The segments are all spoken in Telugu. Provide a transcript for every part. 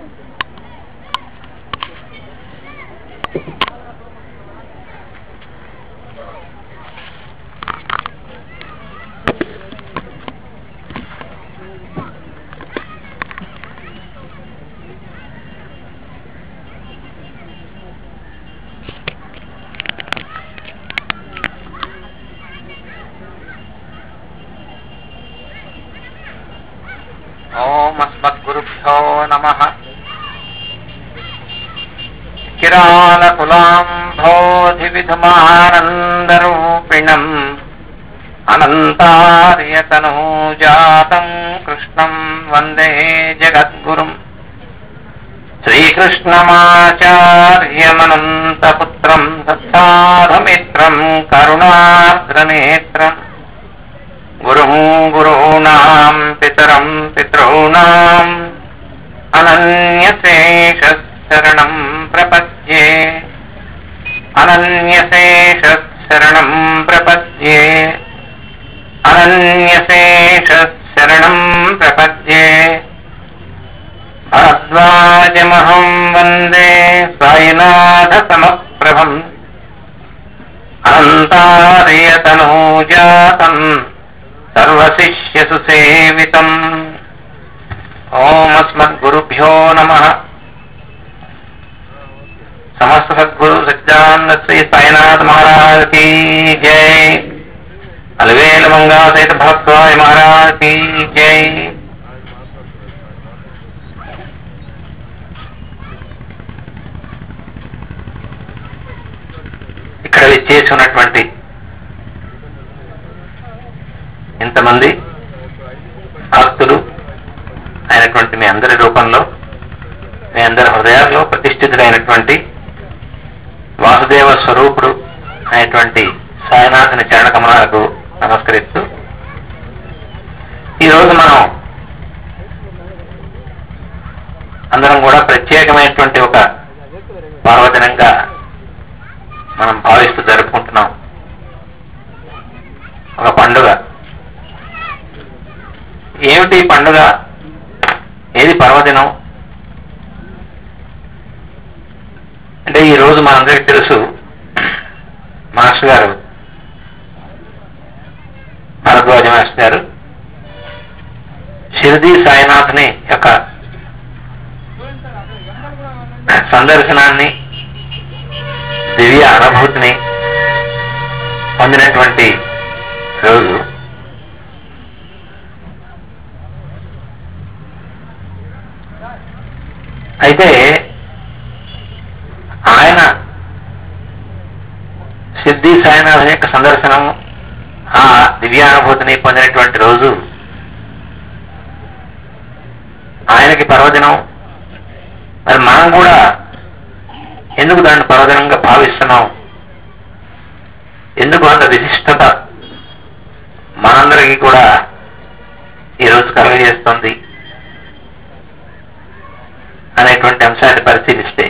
ఓం అస్మద్గురుభ్యో నమ కిరాలకులాంభోధివిధుమానందరూపిణం అనంతార్యతనూజాతం కృష్ణం వందే జగద్గురుం శ్రీకృష్ణమాచార్యమనంతపుత్రం సత్సాధమిత్రం కరుణార్ద్రనేత్రం గురుం గురూణాం పితరం పితॄణాం అనన్యశేషశరణం ప్రపద్యే అనన్యశేషశరణం ప్రపద్యే అనన్యశేషశరణం ప్రపద్యే భరద్వాజమహం వందే సాయినాథసమప్రభం అనంతార్యతనూజాతం సర్వశిష్యసు సేవితం ఓం అస్మద్గురుభ్యో నమ సమస్త సద్గురు సజ్జానంద శ్రీ సాయినాథ్ మహారాజ్ కి జై అలవేల మంగా సహిత భరద్వాజ మహారాజ్ కి జై ఇక్కడ విచ్చేసి ఉన్నటువంటి ఇంతమంది భక్తులు అయినటువంటి మీ అందరి రూపంలో మీ అందరి హృదయాల్లో ప్రతిష్ఠితుడైనటువంటి వాసుదేవ స్వరూపుడు అయినటువంటి సాయినాథుని చరణ కమలాలకు నమస్కరిస్తూ ఈరోజు మనం అందరం కూడా ప్రత్యేకమైనటువంటి ఒక పర్వదినంగా మనం భావిస్తూ జరుపుకుంటున్నాం ఒక పండుగ ఏమిటి ఈ పండుగ ఏది పర్వదినం అంటే ఈ రోజు మనందరికీ తెలుసు మాస్టర్ గారు భరద్వాజ మాస్టర్ గారు షిరిడి సాయినాథ్ని యొక్క సందర్శనాన్ని దివ్య అనుభూతిని పొందినటువంటి రోజు అయితే ఆయన సిద్ధి సాయినాథన్ యొక్క సందర్శనం ఆ దివ్యానుభూతిని పొందినటువంటి రోజు ఆయనకి పర్వదినం మరి మనం కూడా ఎందుకు దాన్ని పర్వదినంగా భావిస్తున్నాం ఎందుకు అంత విశిష్టత మనందరికీ కూడా ఈరోజు కలుగజేస్తుంది అనేటువంటి అంశాన్ని పరిశీలిస్తే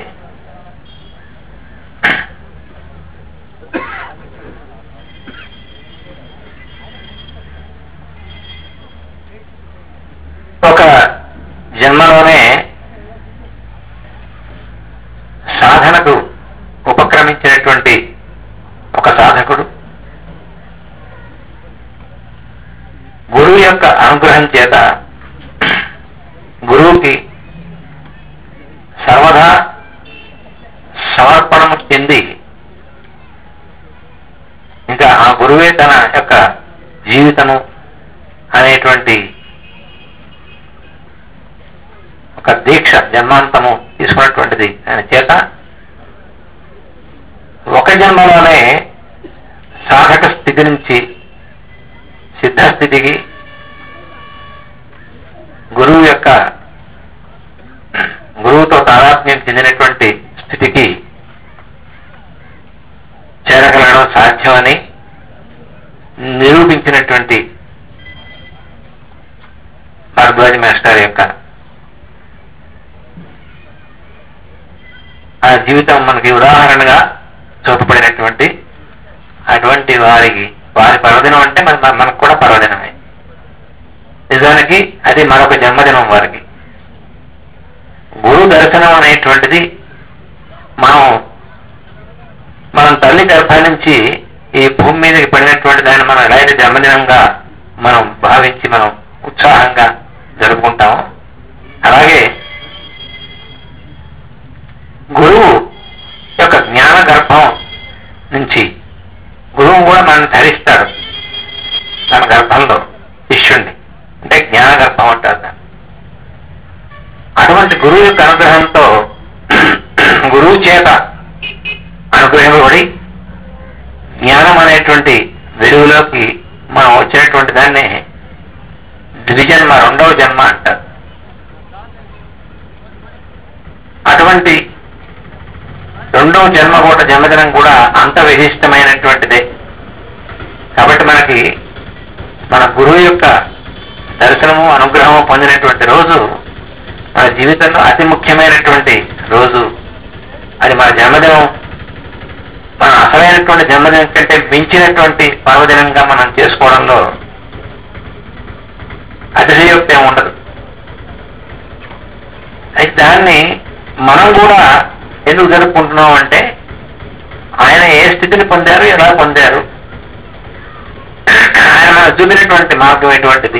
ఒక జన్మలోనే సాధనకు ఉపక్రమించినటువంటి ఒక సాధకుడు గురువు యొక్క అనుగ్రహం చేత గురువుకి సర్వదా సమర్పణము చెంది ఇంకా ఆ గురువే తన యొక్క జీవితము అనేటువంటి ఒక దీక్ష జన్మాంతము తీసుకున్నటువంటిది ఆయన చేత ఒక జన్మలోనే సాధక స్థితి నుంచి సిద్ధస్థితికి గురువు యొక్క గురువుతో తాదాత్మ్యం చెందినటువంటి స్థితికి చేరగలగడం సాధ్యమని నిరూపించినటువంటి భరద్వాజ మాస్టర్ యొక్క ఆ జీవితం మనకి ఉదాహరణగా చూపబడినటువంటి అటువంటి వారికి వారి పర్వదినం అంటే మన మన- మనకు కూడా పర్వదినమే నిజానికి అది మరొక జన్మదినం వారికి గురు దర్శనం అనేటువంటిది మనం మనం తల్లి గర్భం నుంచి ఈ భూమి మీదకి పడినటువంటి దాన్ని మనం ఎలా అయితే జన్మదినంగా మనం భావించి మనం ఉత్సాహంగా జరుపుకుంటాము అలాగే గురువు యొక్క జ్ఞాన గర్భం నుంచి గురువు కూడా మనల్ని ధరిస్తాడు తన గర్భంలో శిష్యుణ్ణి అంటే జ్ఞాన గర్భం అంటారు దాన్ని అటువంటి గురువు యొక్క అనుగ్రహంతో గురువు చేత అనుగ్రహింపబడి జ్ఞానం అనేటువంటి వెలుగులోకి మనం వచ్చినటువంటి దాన్ని ద్విజన్మ రెండవ జన్మ అంటారు అటువంటి రెండవ జన్మ కూడా జన్మదినం కూడా అంత విశిష్టమైనటువంటిదే కాబట్టి మనకి మన గురువు యొక్క దర్శనము అనుగ్రహము పొందినటువంటి రోజు మన జీవితంలో అతి ముఖ్యమైనటువంటి రోజు అది మన జన్మదినం మన అసలైనటువంటి జన్మదినం కంటే మించినటువంటి పర్వదినంగా మనం చేసుకోవడంలో అతిశయోక్తి ఏమి ఉండదు అయితే దాన్ని మనం కూడా ఎందుకు జరుపుకుంటున్నాం అంటే ఆయన ఏ స్థితిని పొందారు ఎలా పొందారు ఆయన మనకు చూపినటువంటి మార్గం ఎటువంటిది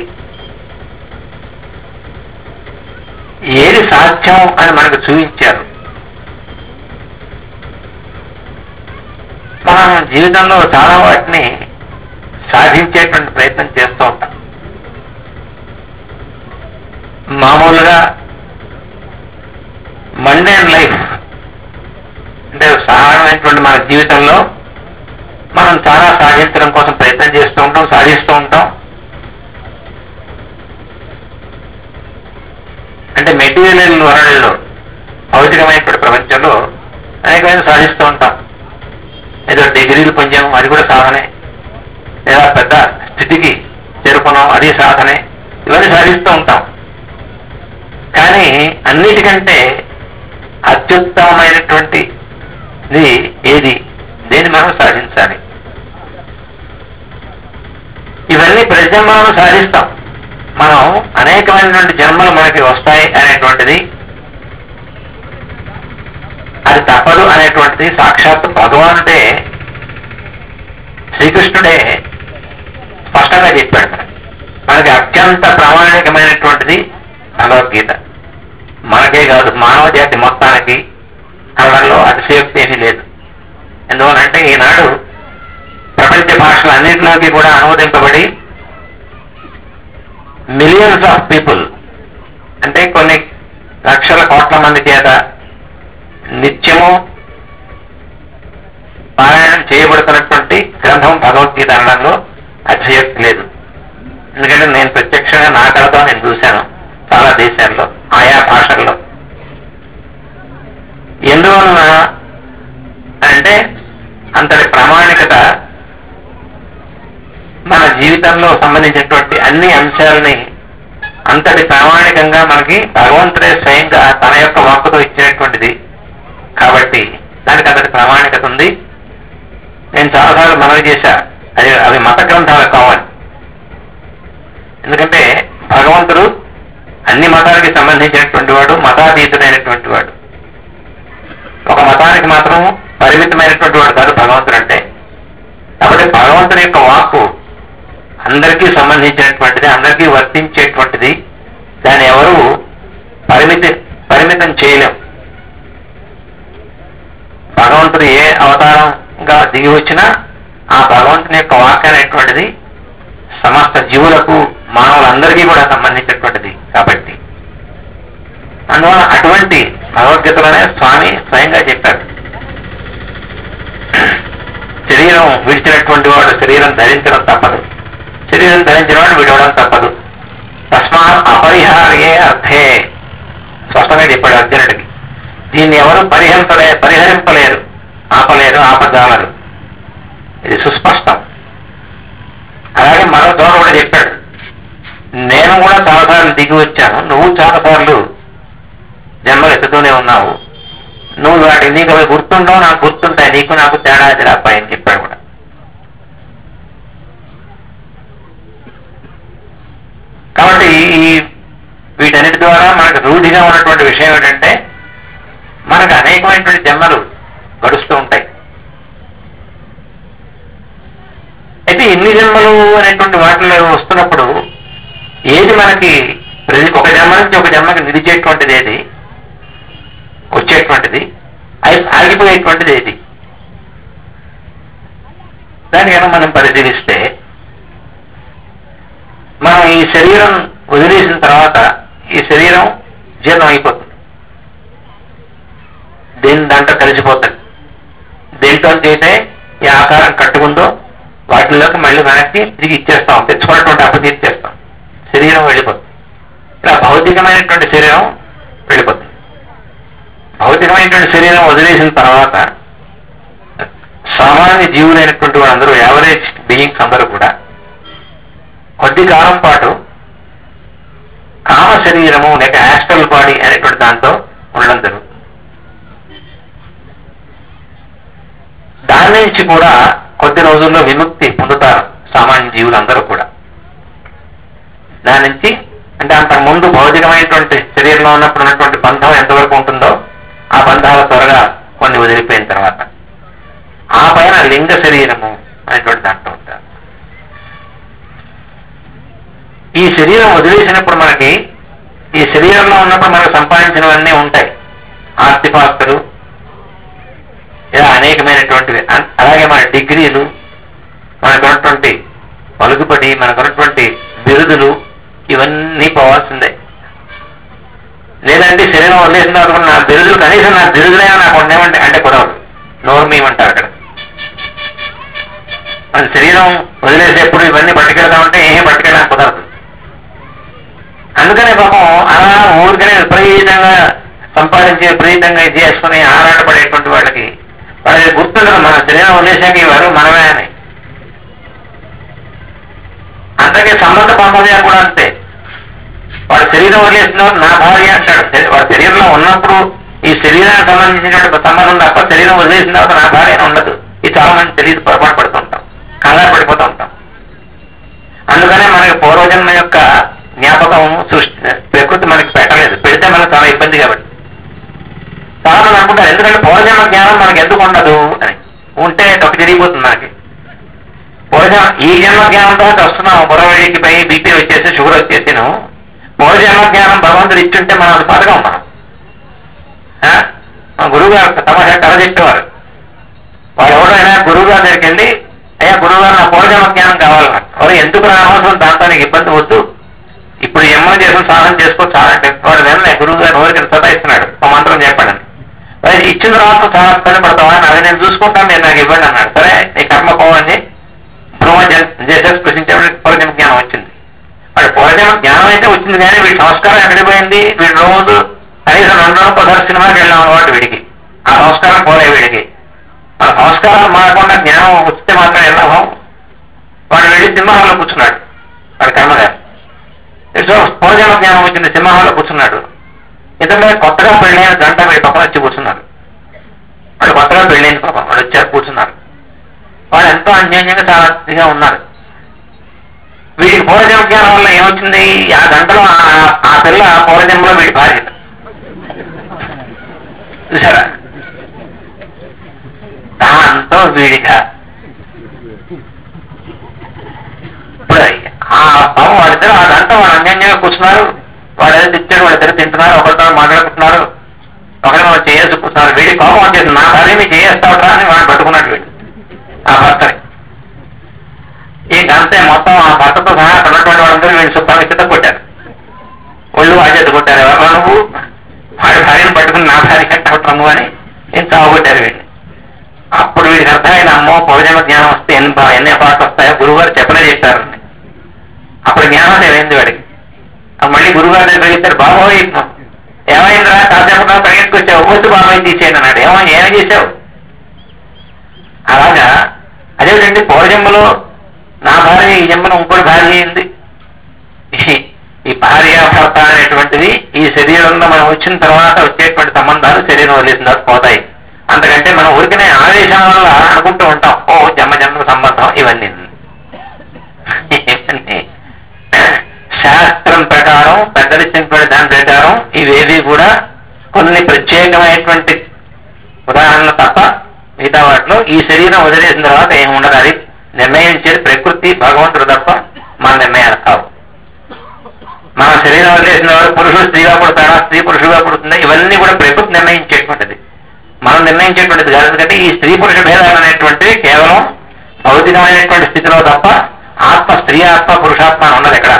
ఏది సాధ్యం అని మనకు చూపించారు మనం జీవితంలో చాలా వాటిని సాధించేటువంటి ప్రయత్నం చేస్తూ ఉంటాం మామూలుగా మండేన్ లైఫ్ అంటే సాధారణమైనటువంటి మన జీవితంలో మనం చాలా సాధించడం కోసం ప్రయత్నం చేస్తూ ఉంటాం సాధిస్తూ ఉంటాం అంటే మెటీరియల్ వరల్డ్లో భౌతికమైనటువంటి ప్రపంచంలో అనేకమైన సాధిస్తూ ఉంటాం ఏదో డిగ్రీలు పొందాం అది కూడా సాధనే లేదా పెద్ద స్థితికి చేరుకున్నాం అది సాధనే ఇవన్నీ సాధిస్తూ ఉంటాం కానీ అన్నిటికంటే అత్యుత్తమమైనటువంటి ఇది ఏది దేన్ని మనం సాధించాలి ఇవన్నీ ప్రతి జన్మలను సాధిస్తాం మనం అనేకమైనటువంటి జన్మలు మనకి వస్తాయి అనేటువంటిది అది తప్పదు అనేటువంటిది సాక్షాత్ భగవానుడే శ్రీకృష్ణుడే స్పష్టంగా చెప్పాడు మనకి. మనకి అత్యంత ప్రామాణికమైనటువంటిది భగవద్గీత మనకే కాదు మానవ జాతి మొత్తానికి అనడంలో అతిశయోక్తి ఏమీ లేదు ఎందువలంటే ఈనాడు ప్రపంచ భాషలన్నింటిలోకి కూడా అనువదింపబడి మిలియన్స్ ఆఫ్ పీపుల్ అంటే కొన్ని లక్షల కోట్ల మంది చేత నిత్యము పారాయణం చేయబడుతున్నటువంటి గ్రంథం భగవద్గీత అనడంలో అతిశయోక్తి లేదు ఎందుకంటే నేను ప్రత్యక్షంగా నా కళతో నేను చూశాను చాలా దేశాల్లో ఆయా భాషల్లో ఎందువలన అంటే అంతటి ప్రామాణికత మన జీవితంలో సంబంధించినటువంటి అన్ని అంశాలని అంతటి ప్రామాణికంగా మనకి భగవంతుడే స్వయంగా తన యొక్క వాక్కుతో ఇచ్చినటువంటిది కాబట్టి దానికి అంతటి ప్రామాణికత ఉంది నేను చాలాసార్లు మనవి చేశా అది అవి మత గ్రంథాలు కావాలి ఎందుకంటే భగవంతుడు అన్ని మతాలకి సంబంధించినటువంటి వాడు మతాతీతుడైనటువంటి వాడు ఒక మతానికి మాత్రం పరిమితమైనటువంటి వాడు కాదు భగవంతుడు అంటే కాబట్టి భగవంతుని యొక్క వాక్కు అందరికీ సంబంధించినటువంటిది అందరికీ వర్తించేటువంటిది దాన్ని ఎవరు పరిమితి పరిమితం చేయలేం భగవంతుడు ఏ అవతారంగా దిగి వచ్చినా ఆ భగవంతుని యొక్క వాక్ అనేటువంటిది సమస్త జీవులకు మానవులందరికీ కూడా సంబంధించినటువంటిది కాబట్టి అందువల్ల అటువంటి భగవద్గీతలోనే స్వామి స్వయంగా చెప్పాడు శరీరం విడిచినటువంటి వాడు శరీరం ధరించడం తప్పదు శరీరం ధరించిన వాడు విడవడం తప్పదు తస్మాత్ అపరిహార్యే అర్థే స్పష్టంగా చెప్పాడు అర్జునుడికి దీన్ని ఎవరు పరిహరింపలే పరిహరింపలేరు ఆపలేరు ఆపజాలరు ఇది సుస్పష్టం అలాగే మరో చోట కూడా చెప్పాడు నేను కూడా చాలాసార్లు దిగి వచ్చాను నువ్వు చాలాసార్లు జన్మలు ఎత్తుతూనే ఉన్నావు నువ్వు వాటి నీకు అవి గుర్తుండవు నాకు గుర్తుంటాయి నీకు నాకు తేడా అది రాపాయి అని చెప్పాడు కూడా కాబట్టి ఈ వీటన్నిటి ద్వారా మనకు రూఢిగా ఉన్నటువంటి తెలిసినటువంటి విషయం ఏంటంటే మనకు అనేకమైనటువంటి జన్మలు గడుస్తూ ఉంటాయి అయితే ఎన్ని జన్మలు అనేటువంటి వాటిలో వస్తున్నప్పుడు ఏది మనకి ప్రతి ఒక జన్మ నుంచి ఒక జన్మకి నిలిచేటువంటిది ఏది వచ్చేటువంటిది ఆగి- ఆగిపోయేటువంటిది ఏది దాన్ని కనుక మనం పరిశీలిస్తే మనం ఈ శరీరం వదిలేసిన తర్వాత ఈ శరీరం జీర్ణం అయిపోతుంది దేని దాంట్లో కలిసిపోతుంది దేంట్లో అయితే ఈ ఆకారం కట్టుకుందో వాటిలోకి మళ్ళీ వెనక్కి తిరిగి ఇచ్చేస్తాం తెచ్చుకున్నటువంటి అప్పు తీర్చేస్తాం శరీరం వెళ్ళిపోతుంది ఇలా భౌతికమైనటువంటి శరీరం వెళ్ళిపోతుంది భౌతికమైనటువంటి శరీరం వదిలేసిన తర్వాత సామాన్య జీవులైనటువంటి వాళ్ళందరూ యావరేజ్ బీయింగ్స్ అందరూ కూడా కొద్ది కాలం పాటు కామ శరీరము లేక యాస్ట్రల్ బాడీ అనేటువంటి దాంతో ఉండడం జరుగుతుంది దాని నుంచి కూడా కొద్ది రోజుల్లో విముక్తి పొందుతారు సామాన్య జీవులందరూ కూడా దాని నుంచి అంటే అంతకు ముందు భౌతికమైనటువంటి శరీరంలో ఉన్నప్పుడు ఉన్నటువంటి బంధం ఎంతవరకు ఉంటుందో ఆ బంధాల త్వరగా కొన్ని వదిలిపోయిన తర్వాత ఆ పైన లింగ శరీరము అనేటువంటి దాంట్లో ఉంటారు ఈ శరీరం వదిలేసినప్పుడు మనకి ఈ శరీరంలో ఉన్నప్పుడు మనకు సంపాదించినవన్నీ ఉంటాయి ఆస్తిపాస్తులు ఇలా అనేకమైనటువంటివి అన్- అలాగే మన డిగ్రీలు మనకున్నటువంటి పలుకుబడి మనకున్నటువంటి బిరుదులు ఇవన్నీ పోవాల్సిందే లేదంటే శరీరం వదిలేసిన తర్వాత కూడా నా బిరుదులు కనీసం నా బిరుదులైనా నాకు ఉండేవంటే అంటే కుదరదు నోరు మీయమంటారు అక్కడ మన శరీరం వదిలేసేప్పుడు ఇవన్నీ పట్టుకెళ్తామంటే ఏం పట్టుకెళ్ళడానికి కుదరదు అందుకనే పాపం అలా ఊరికనే విపరీతంగా సంపాదించి విపరీతంగా ఇది చేసుకుని ఆరాటపడేటువంటి వాళ్ళకి వాళ్ళకి గుర్తుండదు మన శరీరం వదిలేసాక ఇవారు మనమే అని అందుకే సంబంధ బాంధవ్యాలు కూడా అంతే వాడు శరీరం వదిలేసినవాడు నా భార్య అంటాడు శరీ- వాడు శరీరంలో ఉన్నప్పుడు ఈ శరీరానికి సంబంధించినటువంటి సంబంధం తప్ప శరీరం వదిలేసిన తర్వాత నా భార్య అని ఉండదు ఇది చాలా మంది తెలియదు పొరపాటు పడుతూ ఉంటాం కంగారు పడిపోతూ ఉంటాం అందుకనే మనకి పూర్వజన్మ యొక్క జ్ఞాపకం సృష్టి ప్రకృతి మనకి పెట్టలేదు పెడితే మనకు చాలా ఇబ్బంది కాబట్టి చాలా మంది అనుకుంటారు ఎందుకంటే పూర్వజన్మ జ్ఞానం మనకి ఎందుకు ఉండదు అని ఉంటే తొక్క తిరిగిపోతుంది మనకి పూర్వజన్మ ఈ జన్మ జ్ఞానంతో వస్తున్నాం బుర్రవడికి పై బీపీ వచ్చేసి షుగర్ వచ్చేసిను పూర్వజన్మ జ్ఞానం భగవంతుడు ఇచ్చుంటే మనం అది బతకం మనం ఆ? మా గురువు గారు తమాషా కథ చెప్పేవారు వాడు ఎవరైనా గురువు గారి దగ్గరికి వెళ్ళి అయ్యా గురువు గారు నా పూర్వజన్మ జ్ఞానం కావాలన్నారు వారు ఎందుకు నా అవసరం దాంతో నీకు ఇబ్బంది వద్దు ఇప్పుడు ఎమ్మో చేసిన సాధన చేసుకో చాలంటే వాడు వెనలే గురువు గారు ఎవరికి సతాయిస్తున్నాడు ఒక మంత్రం చెప్పండి అని. మరి ఇచ్చిన తర్వాత చాలా ఇబ్బంది పడతావా అది నేను చూసుకుంటాను నేను నాకు ఇవ్వండి అన్నాడు సరే నీ కర్మ పోవని బ్రహ్మ చేసేసి ప్రశ్నించేవాడు పూర్వజన్మ జ్ఞానం వచ్చింది వాడు పూర్వజన్మ జ్ఞానం అయితే వచ్చింది కానీ వీడి సంస్కారం ఎక్కడికి పోయింది వీడి రోజు కనీసం రెండు రోజులు పదహారు సినిమాకి వెళ్ళాం అన్నమాట వీడికి ఆ సంస్కారం పోలే వీడికి మన సంస్కారాలు మారకుండా జ్ఞానం వస్తే మాత్రం వెళ్ళాము వాడు వెళ్ళి సింహాలలో కూర్చున్నాడు వాడి కర్మగారు సో పూర్వజన్మ జ్ఞానం వచ్చింది సింహాలలో కూర్చున్నాడు ఇతరులు కొత్తగా పెళ్ళైన గంట వీడి పక్కన వచ్చి కూర్చున్నారు వాడు కొత్తగా పెళ్ళైన పాపం వాడు వచ్చారు కూర్చున్నారు వాడు ఎంతో అన్యోన్యంగా చాలా ఇదిగా ఉన్నారు వీడికి పూర్వజన్మ జ్ఞానం వల్ల ఏమొచ్చింది ఆ గంటలో ఆ- ఆ పిల్ల పూర్వజన్మలో వీడి భార్య చూసారా దాంతో వీడిగా ఇప్పుడు ఆ పాపం వాళ్ళిద్దరు ఆ గంట వాడు అన్యోన్యంగా కూర్చున్నారు వాడు ఏదో తిట్టాడు వాళ్ళిద్దరు తింటున్నారు ఒకరితో మాట్లాడుకుంటున్నారు ఒకరి మనం చేయాల్సి కూర్చున్నారు వీడి కోపం వచ్చేసి నా భార్యని చేయేస్తావుట్రా అని వాడు పట్టుకున్నాడు వీడు ఆ భర్తని ఈ గంతే మొత్తం ఆ భర్తతో సహా అక్కడ ఉన్నటువంటి వాళ్ళందరూ వీడిని శుభ్రంగా చిత్త కొట్టారు ఒళ్ళు వాచేత కొట్టారు ఎవరు నువ్వు వాడి భార్యను పట్టుకుని నా భార్య కట్టవటం నువ్వు అని నేను చావగొట్టారు వీడిని అప్పుడు వీడికి అర్థమైన అమ్మో పౌజన్మ జ్ఞానం వస్తే ఎన్ని బా- ఎన్ని అపార్ట్ వస్తాయో గురువు గారు చెప్పలే చేశారు అప్పుడు జ్ఞానం ఏమైంది వాడికి అప్పుడు మళ్ళీ గురువు గారి దగ్గర ఇచ్చారు బాబోయ్ ఏమైందిరా కాసేపు పరిగెత్తుకొచ్చావు వద్దు బాబాయ్ తీసేయండి అన్నాడు ఏమో ఏమి చేశావు అలాగా అదేమిటండి పూర్వజన్మలో నా భార్య ఈ జన్మలో ఇంకోటి భార్య అయింది ఈ- ఈ భార్య భర్త అనేటువంటివి ఈ శరీరంలో మనం వచ్చిన తర్వాత వచ్చేటువంటి సంబంధాలు శరీరం వదిలేసిన తర్వాత పోతాయి అంతకంటే మనం ఊరికనే ఆవేశం వల్ల అనుకుంటూ ఉంటాం ఓ జన్మ జన్మ సంబంధం ఇవన్నీ ఇవన్నీ శాస్త్రం ప్రకారం పెద్దలు ఇచ్చినటువంటి దాని ప్రకారం ఇవేవి కూడా కొన్ని ప్రత్యేకమైనటువంటి ఉదాహరణలు తప్ప మిగతా వాటిలో ఈ శరీరం వదిలేసిన తర్వాత ఏమి ఉండదు అది నిర్ణయించేది ప్రకృతి భగవంతుడు తప్ప మన నిర్ణయాలు కావు మన శరీరం వదిలేసిన తర్వాత పురుషుడు స్త్రీగా పుడతాడా స్త్రీ పురుషుడుగా పుడుతుందా ఇవన్నీ కూడా ప్రకృతి నిర్ణయించేటువంటిది మనం నిర్ణయించేటువంటిది కాదు ఎందుకంటే ఈ స్త్రీ పురుష భేదాలు అనేటువంటివి కేవలం భౌతికమైనటువంటి స్థితిలో తప్ప ఆత్మ స్త్రీ ఆత్మ పురుషాత్మ అని ఉన్నది ఎక్కడ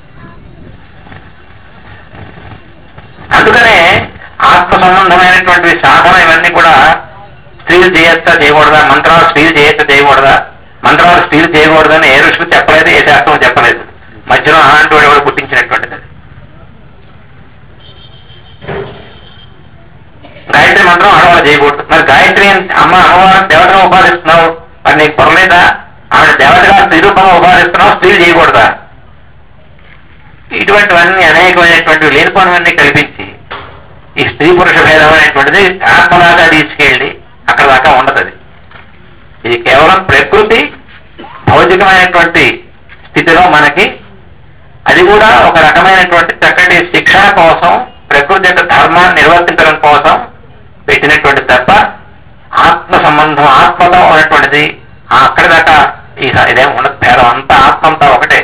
అందుకనే ఆత్మ సంబంధమైనటువంటి సాధన ఇవన్నీ కూడా స్త్రీలు చేయొచ్చా చేయకూడదా మంత్రాలు స్త్రీలు చేయొచ్చా చేయకూడదా మంత్రాలు స్త్రీలు చేయకూడదని ఏ ఋషులు చెప్పలేదు ఏ శాస్త్రం చెప్పలేదు మధ్యలో అలాంటి వాడు ఎవడు పుట్టించినటువంటిది అది. గాయత్రి మంత్రం ఆడవాళ్ళు చేయకూడదు మరి గాయత్రి అని- అమ్మ అమ్మవారు దేవతను ఉపాదిస్తున్నావు మరి నీకు పొరలేదా ఆవిడ దేవతగా స్త్రీ రూపంగా ఉపాదిస్తున్నావు స్త్రీలు చేయకూడదా ఇటువంటివన్నీ అనేకమైనటువంటి లేనిపోనివన్నీ కల్పించి ఈ స్త్రీ పురుష భేదం అనేటువంటిది ఆత్మలాగా తీసుకెళ్ళి అక్కడ దాకా ఉండదు అది ఇది కేవలం ప్రకృతి భౌతికమైనటువంటి స్థితిలో మనకి అది కూడా ఒక రకమైనటువంటి చక్కటి శిక్షణ కోసం ప్రకృతి యొక్క ధర్మాన్ని నిర్వర్తించడం కోసం పెట్టినటువంటి తప్ప ఆత్మ సంబంధం ఆత్మతో ఉన్నటువంటిది ఆ అక్కడి దాకా ఈ ఇదేం ఉండదు భేదం అంతా ఆత్మ అంతా ఒకటే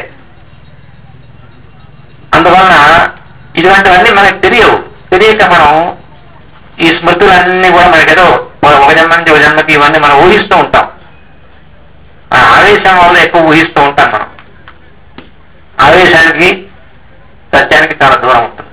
అందువలన ఇటువంటివన్నీ మనకు తెలియవు తెలియక మనం ఈ స్మృతులన్నీ కూడా మనకేదో ఒక జన్మ నుంచి ఒక జన్మకి ఇవన్నీ మనం ఊహిస్తూ ఉంటాం ఆ ఆవేశం వల్ల ఎక్కువ ఊహిస్తూ ఉంటాం మనం ఆవేశానికి సత్యానికి చాలా దూరం ఉంటుంది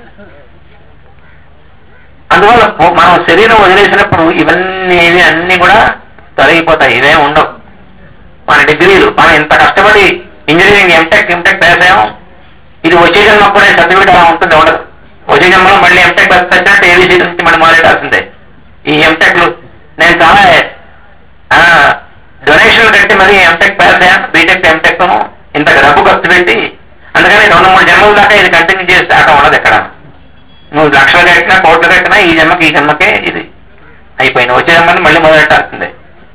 అందువల్ల పో- మనం శరీరం వదిలేసినప్పుడు ఇవన్నీ ఇవి అన్ని కూడా తొలగిపోతాయి ఇవేం ఉండవు మన డిగ్రీలు మనం ఇంత కష్టపడి ఇంజనీరింగ్ ఎంటెక్ ఎంటెక్ వేసాము ఇది వచ్చే జన్మ కూడా సర్టిఫికేట్ అలా ఉంటుంది ఉండదు వచ్చే జన్మలో మళ్ళీ ఎంటెక్ వచ్చినట్టు ఏబీసీ నుంచి మళ్ళీ మొదలెట్టాల్సిందే ఈ ఎంటెక్లు నేను చాలా డొనేషన్లు కట్టి మరి ఎంటెక్ పాస్ అయ్యాను బీటెక్ ఎంటెక్ ఇంత డబ్బు ఖర్చు పెట్టి అందుకని రెండు మూడు జన్మల దాకా ఇది కంటిన్యూ చేసి దాకా ఉండదు ఎక్కడ నువ్వు లక్షలు కట్టినా కోట్లు కట్టినా ఈ జన్మకి ఈ జన్మకే ఇది అయిపోయింది వచ్చే జన్మని మళ్ళీ మొదలెట్టాల్సిందే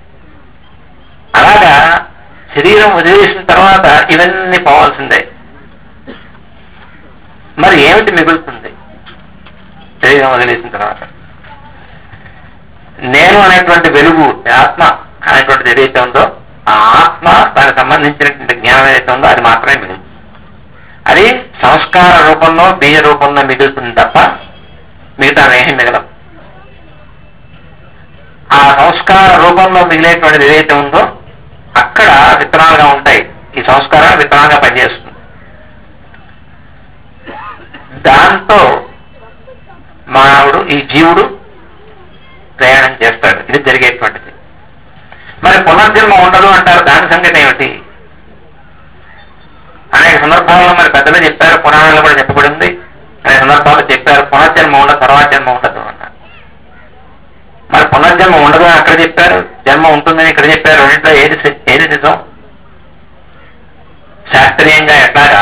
అలాగా శరీరం వదిలేసిన తర్వాత ఇవన్నీ పోవాల్సిందే మరి ఏమిటి మిగులుతుంది శరీరం వదిలేసిన తర్వాత నేను అనేటువంటి వెలుగు ఆత్మ అనేటువంటిది ఏదైతే ఉందో ఆ ఆత్మ దానికి సంబంధించినటువంటి జ్ఞానం ఏదైతే ఉందో అది మాత్రమే మిగులుతుంది అది సంస్కార రూపంలో బీజ రూపంలో మిగులుతుంది తప్ప మిగతా ఏమీ మిగలం ఆ సంస్కార రూపంలో మిగిలేటువంటిది ఏదైతే ఉందో అక్కడ విత్తనాలుగా ఉంటాయి ఈ సంస్కారం విత్తనాలుగా పనిచేస్తుంది దాంతో మానవుడు ఈ జీవుడు ప్రయాణం చేస్తాడు ఇది జరిగేటువంటిది మరి పునర్జన్మ ఉండదు అంటారు దాని సంగతి ఏమిటి అనేక సందర్భాల్లో మరి పెద్దలు చెప్పారు పురాణాల్లో కూడా చెప్పబడింది అనేక సందర్భాల్లో చెప్పారు పునర్జన్మ ఉండదు తర్వాత జన్మ ఉండదు అన్నారు మరి పునర్జన్మ ఉండదు అని అక్కడ చెప్పారు జన్మ ఉంటుందని ఇక్కడ చెప్పారు రెండింటిలో ఏది స- ఏది నిజం శాస్త్రీయంగా ఎట్లాగా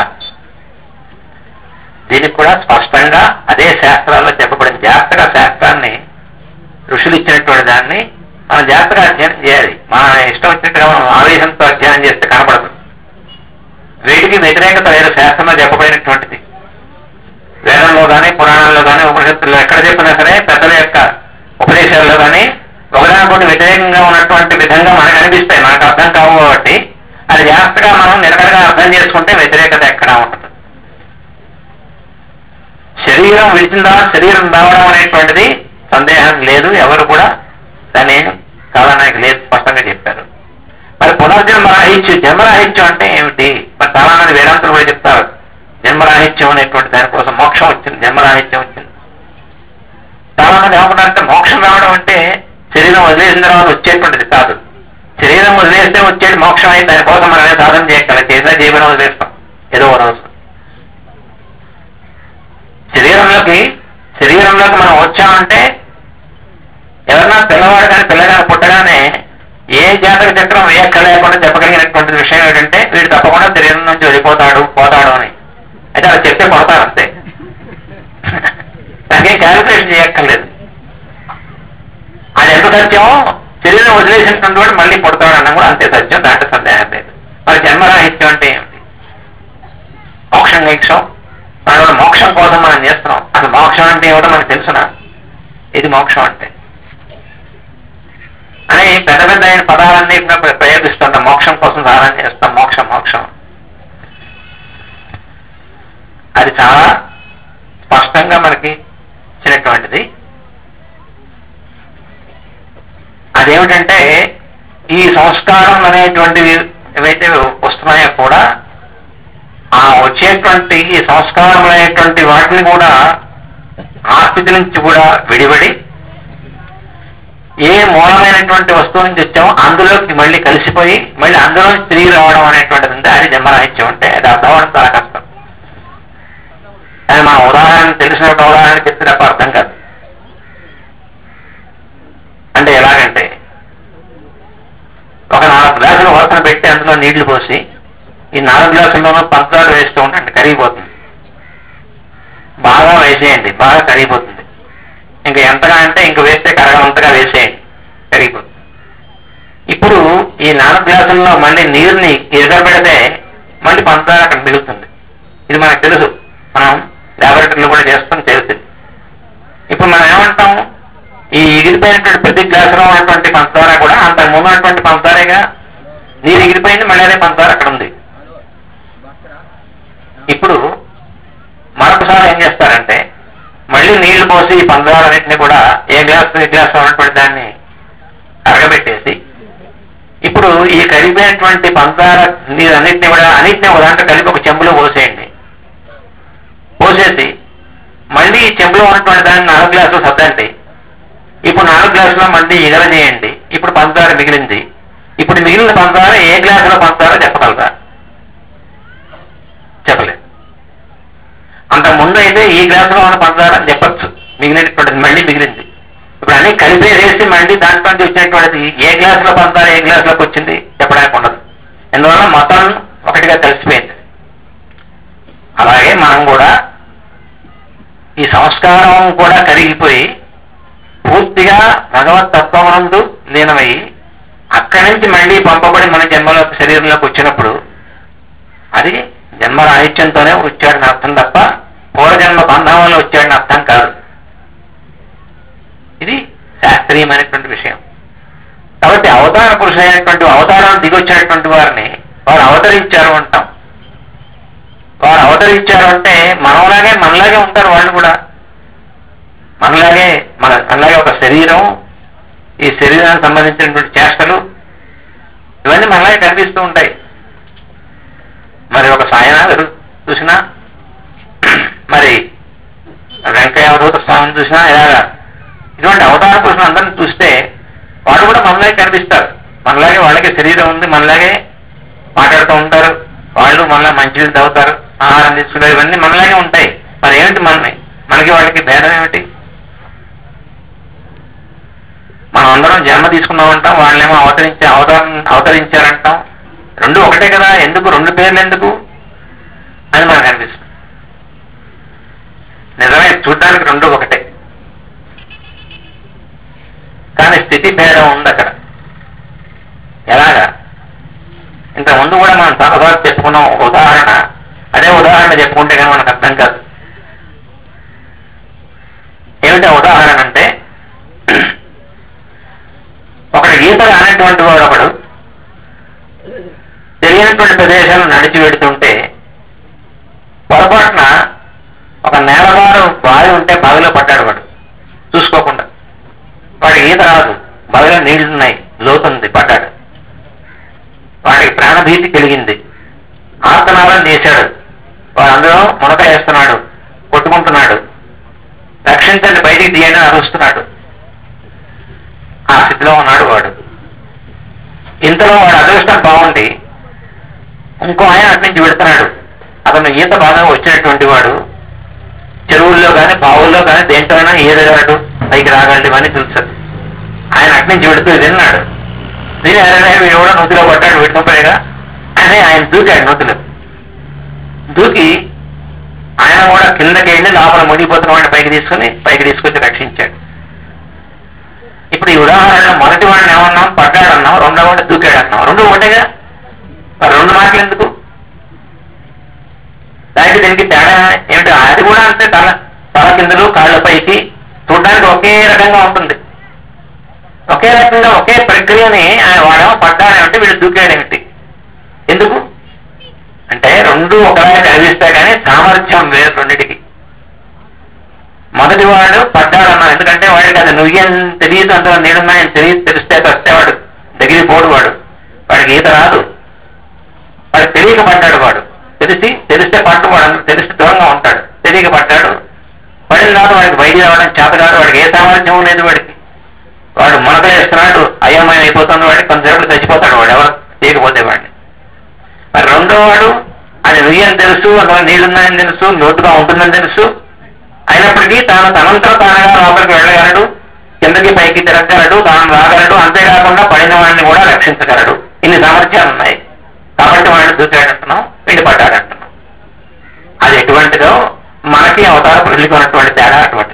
దీనికి కూడా స్పష్టంగా అదే శాస్త్రాల్లో చెప్పబడింది జాగ్రత్తగా శాస్త్రాన్ని ఋషులు ఇచ్చినటువంటి దాన్ని మనం జాగ్రత్తగా అధ్యయనం చేయాలి మన ఇష్టం వచ్చినట్టుగా మనం ఆవేశంతో అధ్యయనం చేస్తే కనపడదు వీటికి వ్యతిరేకత లేదు శాస్త్రంలో చెప్పబడినటువంటిది వేదంలో కానీ పురాణాల్లో కానీ ఉపనిషత్తుల్లో ఎక్కడ చెప్పినా సరే పెద్దల యొక్క ఉపదేశాల్లో కానీ ఒకదానికొకటి వ్యతిరేకంగా ఉన్నటువంటి విధంగా మనకు అనిపిస్తాయి మనకు అర్థం కావు కాబట్టి అది జాగ్రత్తగా మనం నిలకడగా అర్థం చేసుకుంటే వ్యతిరేకత ఎక్కడా ఉండదు శరీరం విడిచిందా శరీరం రావడం అనేటువంటిది సందేహం లేదు ఎవరు కూడా దాన్ని కాదనడానికి లేదు స్పష్టంగా చెప్పారు మరి పునర్జన్మ రాహిత్యం జన్మరాహిత్యం అంటే ఏమిటి మరి చాలా మంది వేదాంతులు కూడా చెప్తారు జన్మరాహిత్యం అనేటువంటి దానికోసం మోక్షం వచ్చింది జన్మరాహిత్యం వచ్చింది చాలా మంది ఏమనుకుంటారంటే మోక్షం రావడం అంటే శరీరం వదిలేసిన తర్వాత వచ్చేటువంటిది కాదు శరీరం వదిలేస్తే వచ్చేది మోక్షం అయితే దానికోసం మనం ఏం సాధన చేయగలం చేసినా జీవనం వదిలేస్తాం ఏదో ఒక రోజు శరీరంలోకి శరీరంలోకి మనం వచ్చామంటే ఎవరన్నా పిల్లవాడు కానీ పిల్లగాని పుట్టగానే ఏ జాతక చక్రం వేయక్క లేకుండా చెప్పగలిగినటువంటి విషయం ఏంటంటే వీడు తప్పకుండా శరీరం నుంచి వెళ్ళిపోతాడు పోతాడు అని అయితే అలా చెప్తే కొడతారు అంతే దానికేం క్యాలిక్యులేషన్ చేయక్కర్లేదు అది ఎంత సత్యం శరీరం వదిలేసినటువంటి వాడు మళ్ళీ పుడతాడు అన్న కూడా అంతే సత్యం దాంట్లో సందేహం లేదు మరి జన్మరాహిత్యం అంటే ఏమిటి మోక్షం గీక్షం మనం మోక్షం కోసం మనం చేస్తున్నాం అసలు మోక్షం అంటే ఏమిటో మనకు తెలుసునా ఇది మోక్షం అంటే అని పెద్ద పెద్ద అయిన పదాలన్నీ ప్ర- ప్రయోగిస్తుంటాం మోక్షం కోసం సాధన చేస్తాం మోక్షం మోక్షం అది చాలా స్పష్టంగా మనకి ఇచ్చినటువంటిది అదేమిటంటే ఈ సంస్కారం అనేటువంటివి ఏవైతే వస్తున్నాయో కూడా ఆ వచ్చేటువంటి ఈ సంస్కారం అనేటువంటి వాటిని కూడా ఆ స్థితి నుంచి కూడా విడిపడి ఏ మూలమైనటువంటి వస్తువు నుంచి వచ్చామో అందులోకి మళ్ళీ కలిసిపోయి మళ్ళీ అందులో నుంచి తిరిగి రావడం అనేటువంటిది ఉంది అది జన్మరాహిత్యం అంటే అది అర్థం అవడం చాలా కష్టం కానీ మా ఉదాహరణ తెలిసిన ఒక ఉదాహరణ చెప్తే తప్ప అర్థం కాదు అంటే ఎలాగంటే ఒక నాలుగు గ్లాసులు వరసన పెట్టి అందులో నీళ్లు పోసి ఈ నాలుగు గ్లాసుల్లోనూ పంచదార వేస్తూ ఉండండి కరిగిపోతుంది బాగా వేసేయండి బాగా కరిగిపోతుంది ఇంకా ఎంతగా అంటే ఇంక వేస్తే కరగనంతగా వేసేయండి కరిగిపోతుంది ఇప్పుడు ఈ నాలుగు గ్లాసుల్లో మళ్ళీ నీరుని ఎగరబెడితే మళ్ళీ పంచదార అక్కడ మిగులుతుంది ఇది మనకు తెలుసు మనం ల్యాబొరేటరీలో కూడా చేస్తాం తెలుస్తుంది ఇప్పుడు మనం ఏమంటాం ఈ ఎగిరిపోయినటువంటి ప్రతి గ్లాసులో ఉన్నటువంటి పంచదార కూడా అంతకు ముందు ఉన్నటువంటి పంచదారేగా నీరు ఎగిరిపోయింది మళ్ళీ అదే పంచదార అక్కడ ఉంది ఇప్పుడు మరొకసారి ఏం చేస్తారంటే మళ్ళీ నీళ్లు పోసి ఈ పంచదారన్నింటినీ కూడా ఏ గ్లాస్ ఏ గ్లాస్ ఉన్నటువంటి దాన్ని అరగబెట్టేసి ఇప్పుడు ఈ కరిగిపోయినటువంటి పంచదార నీరన్నింటినీ కూడా అన్నింటినీ ఒక దాంట్లో కలిపి ఒక చెంబులో పోసేయండి పోసేసి మళ్ళీ ఈ చెంబులో ఉన్నటువంటి దాన్ని నాలుగు గ్లాసులు సర్దండి ఇప్పుడు నాలుగు గ్లాసులో మళ్ళీ ఎగర చేయండి ఇప్పుడు పంచదార మిగిలింది ఇప్పుడు మిగిలిన పంచదార ఏ గ్లాసులో పంచదార చెప్పగలరా చెప్పలేదు అంత ముందు అయితే ఈ గ్లాసులో ఉన్న పంచదార అని చెప్పచ్చు మిగిలినటువంటిది మళ్ళీ మిగిలింది ఇప్పుడు అన్ని కలిపేసేసి మళ్ళీ దాంట్లో నుంచి వచ్చినటువంటిది ఏ గ్లాసులో పంచదార ఏ గ్లాసులోకి వచ్చింది చెప్పడానికి ఉండదు ఎందువల్ల మొత్తం ఒకటిగా కలిసిపోయింది అలాగే మనం కూడా ఈ సంస్కారం కూడా కరిగిపోయి పూర్తిగా భగవత్ తత్వమునందు లీనమై అక్కడి నుంచి మళ్ళీ పంపబడి మన జన్మలో శరీరంలోకి వచ్చినప్పుడు అది జన్మ రాహిత్యంతోనే వచ్చాడని అర్థం తప్ప పూర్వజన్మ బంధం వల్ల వచ్చాడని అర్థం కాదు ఇది శాస్త్రీయమైనటువంటి విషయం కాబట్టి అవతార పురుషులైనటువంటి అవతారాన్ని దిగొచ్చినటువంటి వారిని వారు అవతరించారు అంటాం వారు అవతరించారు అంటే మనలాగే మనలాగే ఉంటారు వాళ్ళు కూడా మనలాగే మన మనలాగే ఒక శరీరం ఈ శరీరానికి సంబంధించినటువంటి చేష్టలు ఇవన్నీ మనలాగే కనిపిస్తూ ఉంటాయి మరి ఒక సాయనాథుడు చూసినా మరి వెంకయ్య అవధూత స్వామిని చూసినా ఇలాగా ఇటువంటి అవతార పురుషులు అందరిని చూస్తే వాళ్ళు కూడా మనలాగే కనిపిస్తారు మనలాగే వాళ్ళకి శరీరం ఉంది మనలాగే మాట్లాడుతూ ఉంటారు వాళ్ళు మనలా మంచినీళ్ళు తాగుతారు ఆహారం తీసుకుంటారు ఇవన్నీ మనలాగే ఉంటాయి మరి ఏమిటి మనని మనకి వాళ్ళకి భేదం ఏమిటి మనం అందరం జన్మ తీసుకున్నామంటాం వాళ్ళేమో అవతరించే అవతారం అవతరించారంటాం రెండు ఒకటే కదా ఎందుకు రెండు పేర్లు ఎందుకు అని మనకు అనిపిస్తుంది నిజమే చూడడానికి రెండు ఒకటే కానీ స్థితి భేదం ఉంది అక్కడ ఎలాగా ఇంత ముందు కూడా మనం చాలాసార్లు చెప్పుకున్నాం ఒక ఉదాహరణ అదే ఉదాహరణ చెప్పుకుంటే కానీ మనకు అర్థం కాదు ఏమిటి ఆ ఉదాహరణ అంటే ఒకడు ఈత రానటువంటి వాడు ఒకడు తెలియనటువంటి ప్రదేశాలు నడిచి వెడుతుంటే పొరపాటున ఒక నేలబారు బావి ఉంటే బావిలో పడ్డాడు వాడు చూసుకోకుండా వాడికి ఈత రాదు బావిలో నీళ్లున్నాయి లోతుంది పడ్డాడు వాడికి ప్రాణభీతి కలిగింది ఆర్తనాదం చేశాడు వాడు అందులో మునక వేస్తున్నాడు కొట్టుకుంటున్నాడు రక్షించండి బయటికి తీయని అరుస్తున్నాడు ఆ స్థితిలో ఉన్నాడు వాడు ఇంతలో వాడు అదృష్టం బాగుండి ఇంకో ఆయన అటు నుంచి వెడుతున్నాడు అతను ఈత బాగా వచ్చినటువంటి వాడు చెరువుల్లో కానీ బావుల్లో కానీ దేంట్లోనైనా ఈదగలడు పైకి రాగలడు అని తెలుసు ఆయన అటు నుంచి వెడుతూ విన్నాడు విని అరే వీడు కూడా నూతిలో పడ్డాడు వీడినప్పుడేగా అని ఆయన దూకాడు నూతిలో దూకి ఆయన కూడా కిందకి వెళ్ళి లోపల మునిగిపోతున్న వాడిని పైకి తీసుకుని పైకి తీసుకొచ్చి రక్షించాడు ఇప్పుడు ఈ ఉదాహరణ మొదటి వాడిని ఏమన్నాం పడ్డాడు అన్నాం రెండో వాడిని దూకాడు అన్నాం రెండు ఒకటేగా మరి రెండు మాటలు ఎందుకు దానికి దీనికి తేడా ఏమిటి అది కూడా అంతే తల తల కిందలు కాళ్ళ పైకి చూడడానికి ఒకే ఒకే రకంగా ఉంటుంది ఒకే రకంగా ఒకే ప్రక్రియని ఆయన వాడేమో పడ్డాడేమిటి వీడు దూకాడేమిటి ఎందుకు అంటే రెండు ఒకలాగా కనిపిస్తాయి కానీ సామర్థ్యం వేరు రెండిటికి మొదటి వాడు పడ్డాడన్నాం ఎందుకంటే వాడికి అది నువ్వేం తెలియదు అందులో నీడున్నాయని తెలియదు తెలిస్తే వస్తే వాడు దగ్గరికి పోడు వాడు వాడికి ఈత రాదు వాడు తెలియక పడ్డాడు వాడు తెలిసి తెలిస్తే పట్టువాడు అందరూ తెలిసి దూరంగా ఉంటాడు తెలియక పడ్డాడు పడిన తర్వాత వాడికి బయటికి రావడం చేత కాదు వాడికి ఏ సామర్థ్యం లేదు వాడికి వాడు మునకలేస్తున్నాడు అయోమయం అయిపోతుంది వాడికి కొంతసేపు చచ్చిపోతాడు వాడు ఎవరు తీయకపోతే వాడిని మరి రెండో వాడు అది నుయ్యని తెలుసు అందులో నీళ్లున్నాయని తెలుసు లోతుగా ఉంటుందని తెలుసు అయినప్పటికీ తాను తనంతట తానుగా లోపలికి వెళ్ళగలడు కిందకి పైకి తిరగలడు తాను రాగలడు అంతేకాకుండా పడిన వాడిని కూడా రక్షించగలడు ఇన్ని సామర్థ్యాలు ఉన్నాయి కాబట్టి వాడిని దూకాడంటున్నాం పిండి పడ్డాడంటున్నాం అది ఎటువంటిదో మనకి అవతార పురుషులకి ఉన్నటువంటి తేడా అటువంటిది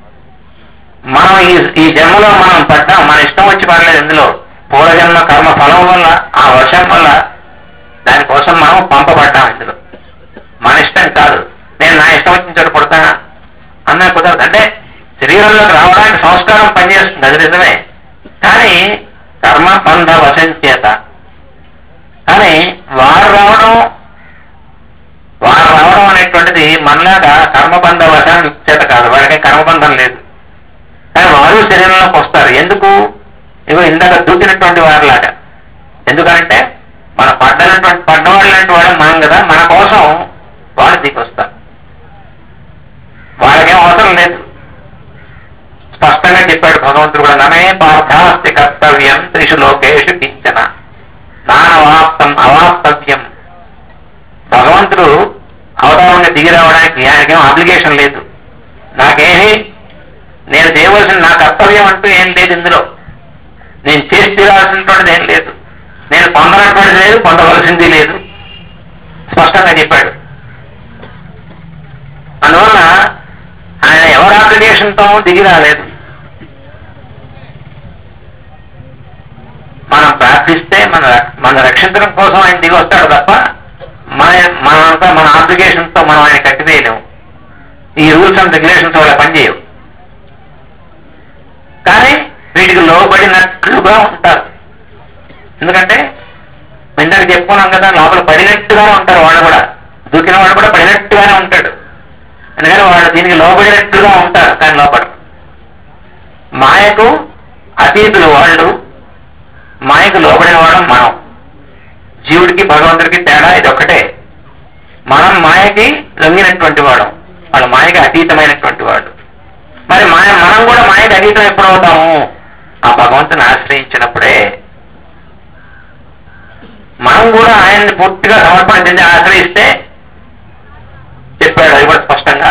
మనం ఈ ఈ జన్మలో మనం పడ్డాం మన ఇష్టం వచ్చి పడలేదు ఇందులో పూర్వజన్మ కర్మ ఫలం వల్ల ఆ వర్షం వల్ల దానికోసం మనం పంపబడ్డాం ఇందులో మన ఇష్టం కాదు నేను నా ఇష్టం వచ్చిన చోట పుడతానా అన్నా కుదరదు అంటే శరీరంలోకి రావడానికి సంస్కారం పనిచేస్తుంది అది నిజమే కానీ కర్మ బంధ వశం చేత కానీ వారు రావడం వారు రావడం అనేటువంటిది మనలాగా కర్మబంధ వశం చేత కాదు వారికి కర్మబంధం లేదు కానీ వారు శరీరంలోకి వస్తారు ఎందుకు ఇగో ఇందాక దూకినటువంటి వారిలాగా ఎందుకంటే మన పడ్డనటువంటి పడ్డవాళ్ళు లాంటి వాడు మనం కదా మన కోసం వాళ్ళు దిగి వస్తారు వాళ్ళకేం అవసరం లేదు స్పష్టంగా చెప్పాడు భగవంతుడు కూడా నమే పార్థాస్తి కర్తవ్యం త్రిషు లోకేషు కించన నానవాప్తం అవాప్తవ్యం భగవంతుడు అవతారంగా దిగి రావడానికి ఆయనకేం అప్లికేషన్ లేదు నాకేమీ నేను చేయవలసిన నా కర్తవ్యం అంటూ ఏం లేదు ఇందులో నేను చేసి తీరాల్సినటువంటిది ఏం లేదు నేను పొందనటువంటిది లేదు పొందవలసింది లేదు స్పష్టంగా చెప్పాడు అందువల్ల ఆయన ఎవరి అప్లికేషన్తో దిగి రాలేదు మనం ప్రార్థిస్తే మన మన రక్షించడం కోసం ఆయన దిగి వస్తాడు తప్ప మన మనంతా మన అప్లికేషన్తో మనం ఆయన కట్టివేయలేము ఈ రూల్స్ అండ్ రెగ్యులేషన్స్ వల్ల పనిచేయవు కానీ వీటికి లోబడినట్లుగా ఉంటారు ఎందుకంటే ఇందాక చెప్పుకున్నాం కదా లోపల పడినట్టుగానే ఉంటారు వాళ్ళు కూడా దూకిన వాడు కూడా పడినట్టుగానే ఉంటాడు ఎందుకని వాళ్ళు దీనికి లోబడినట్టుగా ఉంటారు కానీ లోపల మాయకు అతీతులు వాళ్ళు మాయకు లోబడిన వాడు మనం జీవుడికి భగవంతుడికి తేడా ఇది ఒక్కటే మనం మాయకి లొంగినటువంటి వాడు వాళ్ళు మాయకి అతీతమైనటువంటి వాడు మరి మాయ మనం కూడా మాయకి అతీతం ఎప్పుడు అవుతాము ఆ భగవంతుని ఆశ్రయించినప్పుడే మనం కూడా ఆయన్ని పూర్తిగా సమర్పణ చెంది ఆశ్రయిస్తే చెప్పాడు అది కూడా స్పష్టంగా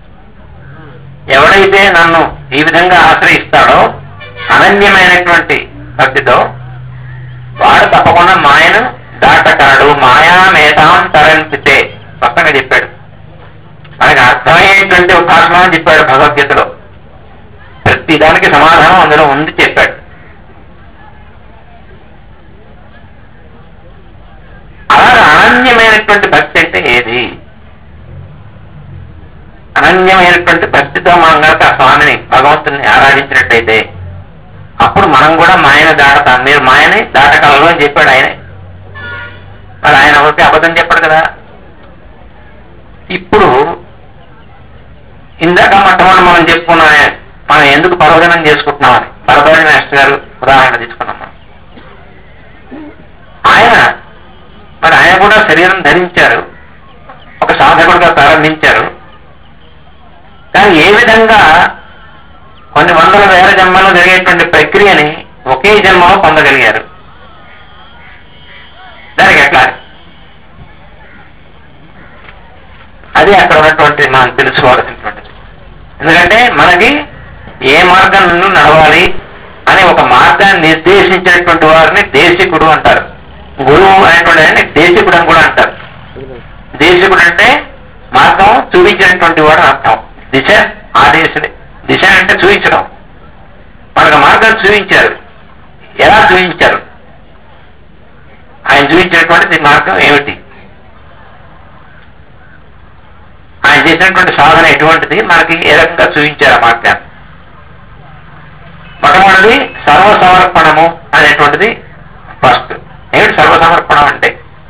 ఎవడైతే నన్ను ఈ విధంగా ఆశ్రయిస్తాడో అనన్యమైనటువంటి భక్తితో వాడు తప్పకుండా మాయను దాటగలడు మాయామేతాం తరంపితే స్పష్టంగా చెప్పాడు మనకి అర్థమయ్యేటువంటి ఉపాసన అని చెప్పాడు భగవద్గీతలో ప్రతి దానికి సమాధానం అందులో ఉంది చెప్పాడు అలాగే అనన్యమైనటువంటి భక్తి అంటే ఏది అనన్యమైనటువంటి భక్తితో మనం కనుక ఆ స్వామిని భగవంతుని ఆరాధించినట్టయితే అప్పుడు మనం కూడా మాయను దాటతాం మీరు మాయని దాటగలరు అని చెప్పాడు ఆయనే మరి ఆయన ఒకటి అబద్ధం చెప్పాడు కదా ఇప్పుడు ఇందాక మొట్టమొదటి మనం చెప్పుకున్న మనం ఎందుకు పర్వదినం చేసుకుంటున్నామని పరభారి మాస్టర్ గారు ఉదాహరణ తీసుకున్నాం మనం ఆయన మరి ఆయన కూడా శరీరం ధరించారు ఒక సాధకుడుగా ప్రారంభించారు కానీ ఏ విధంగా కొన్ని వందల వేల జన్మల్లో జరిగేటువంటి ప్రక్రియని ఒకే జన్మలో పొందగలిగారు దానికి ఎట్లా అది అక్కడ ఉన్నటువంటి మనం తెలుసుకోవాల్సినటువంటిది ఎందుకంటే మనకి ఏ మార్గం నుండి నడవాలి అనే ఒక మార్గాన్ని నిర్దేశించినటువంటి వారిని దేశికుడు అంటారు గురువు అనేటువంటి ఆయన్ని దేశికుడు అని కూడా అంటారు దేశికుడు అంటే మార్గం చూపించినటువంటి వాడు అని అర్థం దిశ ఆదేశ దిశ అంటే చూపించడం మనకు మార్గం చూపించారు ఎలా చూపించారు ఆయన చూపించినటువంటి మార్గం ఏమిటి ఆయన చేసినటువంటి సాధన ఎటువంటిది మనకి ఏ రకంగా చూపించారు ఆ మార్గాన్ని అనేటువంటిది ఫస్ట్ ఏమిటి సర్వసమర్పణం అంటే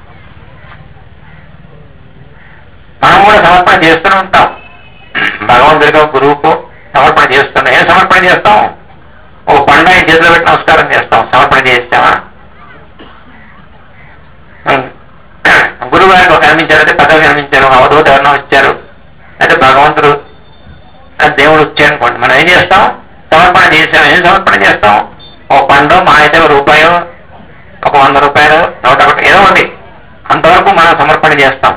మనం కూడా సమర్పణ చేస్తూనే ఉంటాం భగవంతుడికో గురువుకో సమర్పణ చేస్తున్నాం ఏం సమర్పణ చేస్తాం ఓ పండాయి చేతిలో పెట్టి నమస్కారం చేస్తాం సమర్పణ చేస్తామా గురువు గారికి ఒక కనిపించారు అయితే పదవి కనిపించారు అవధూత ఎవరినో ఇచ్చారు అయితే భగవంతుడు ఆ దేవుడు వచ్చారు అనుకోండి మనం ఏం చేస్తాం సమర్పణ చేసాం ఏం సమర్పణ చేస్తాం ఓ పండు మా అయితే ఒక రూపాయలు ఒక వంద రూపాయలు నూట ఒకటి ఏదో ఒకటి అంతవరకు మనం సమర్పణ చేస్తాం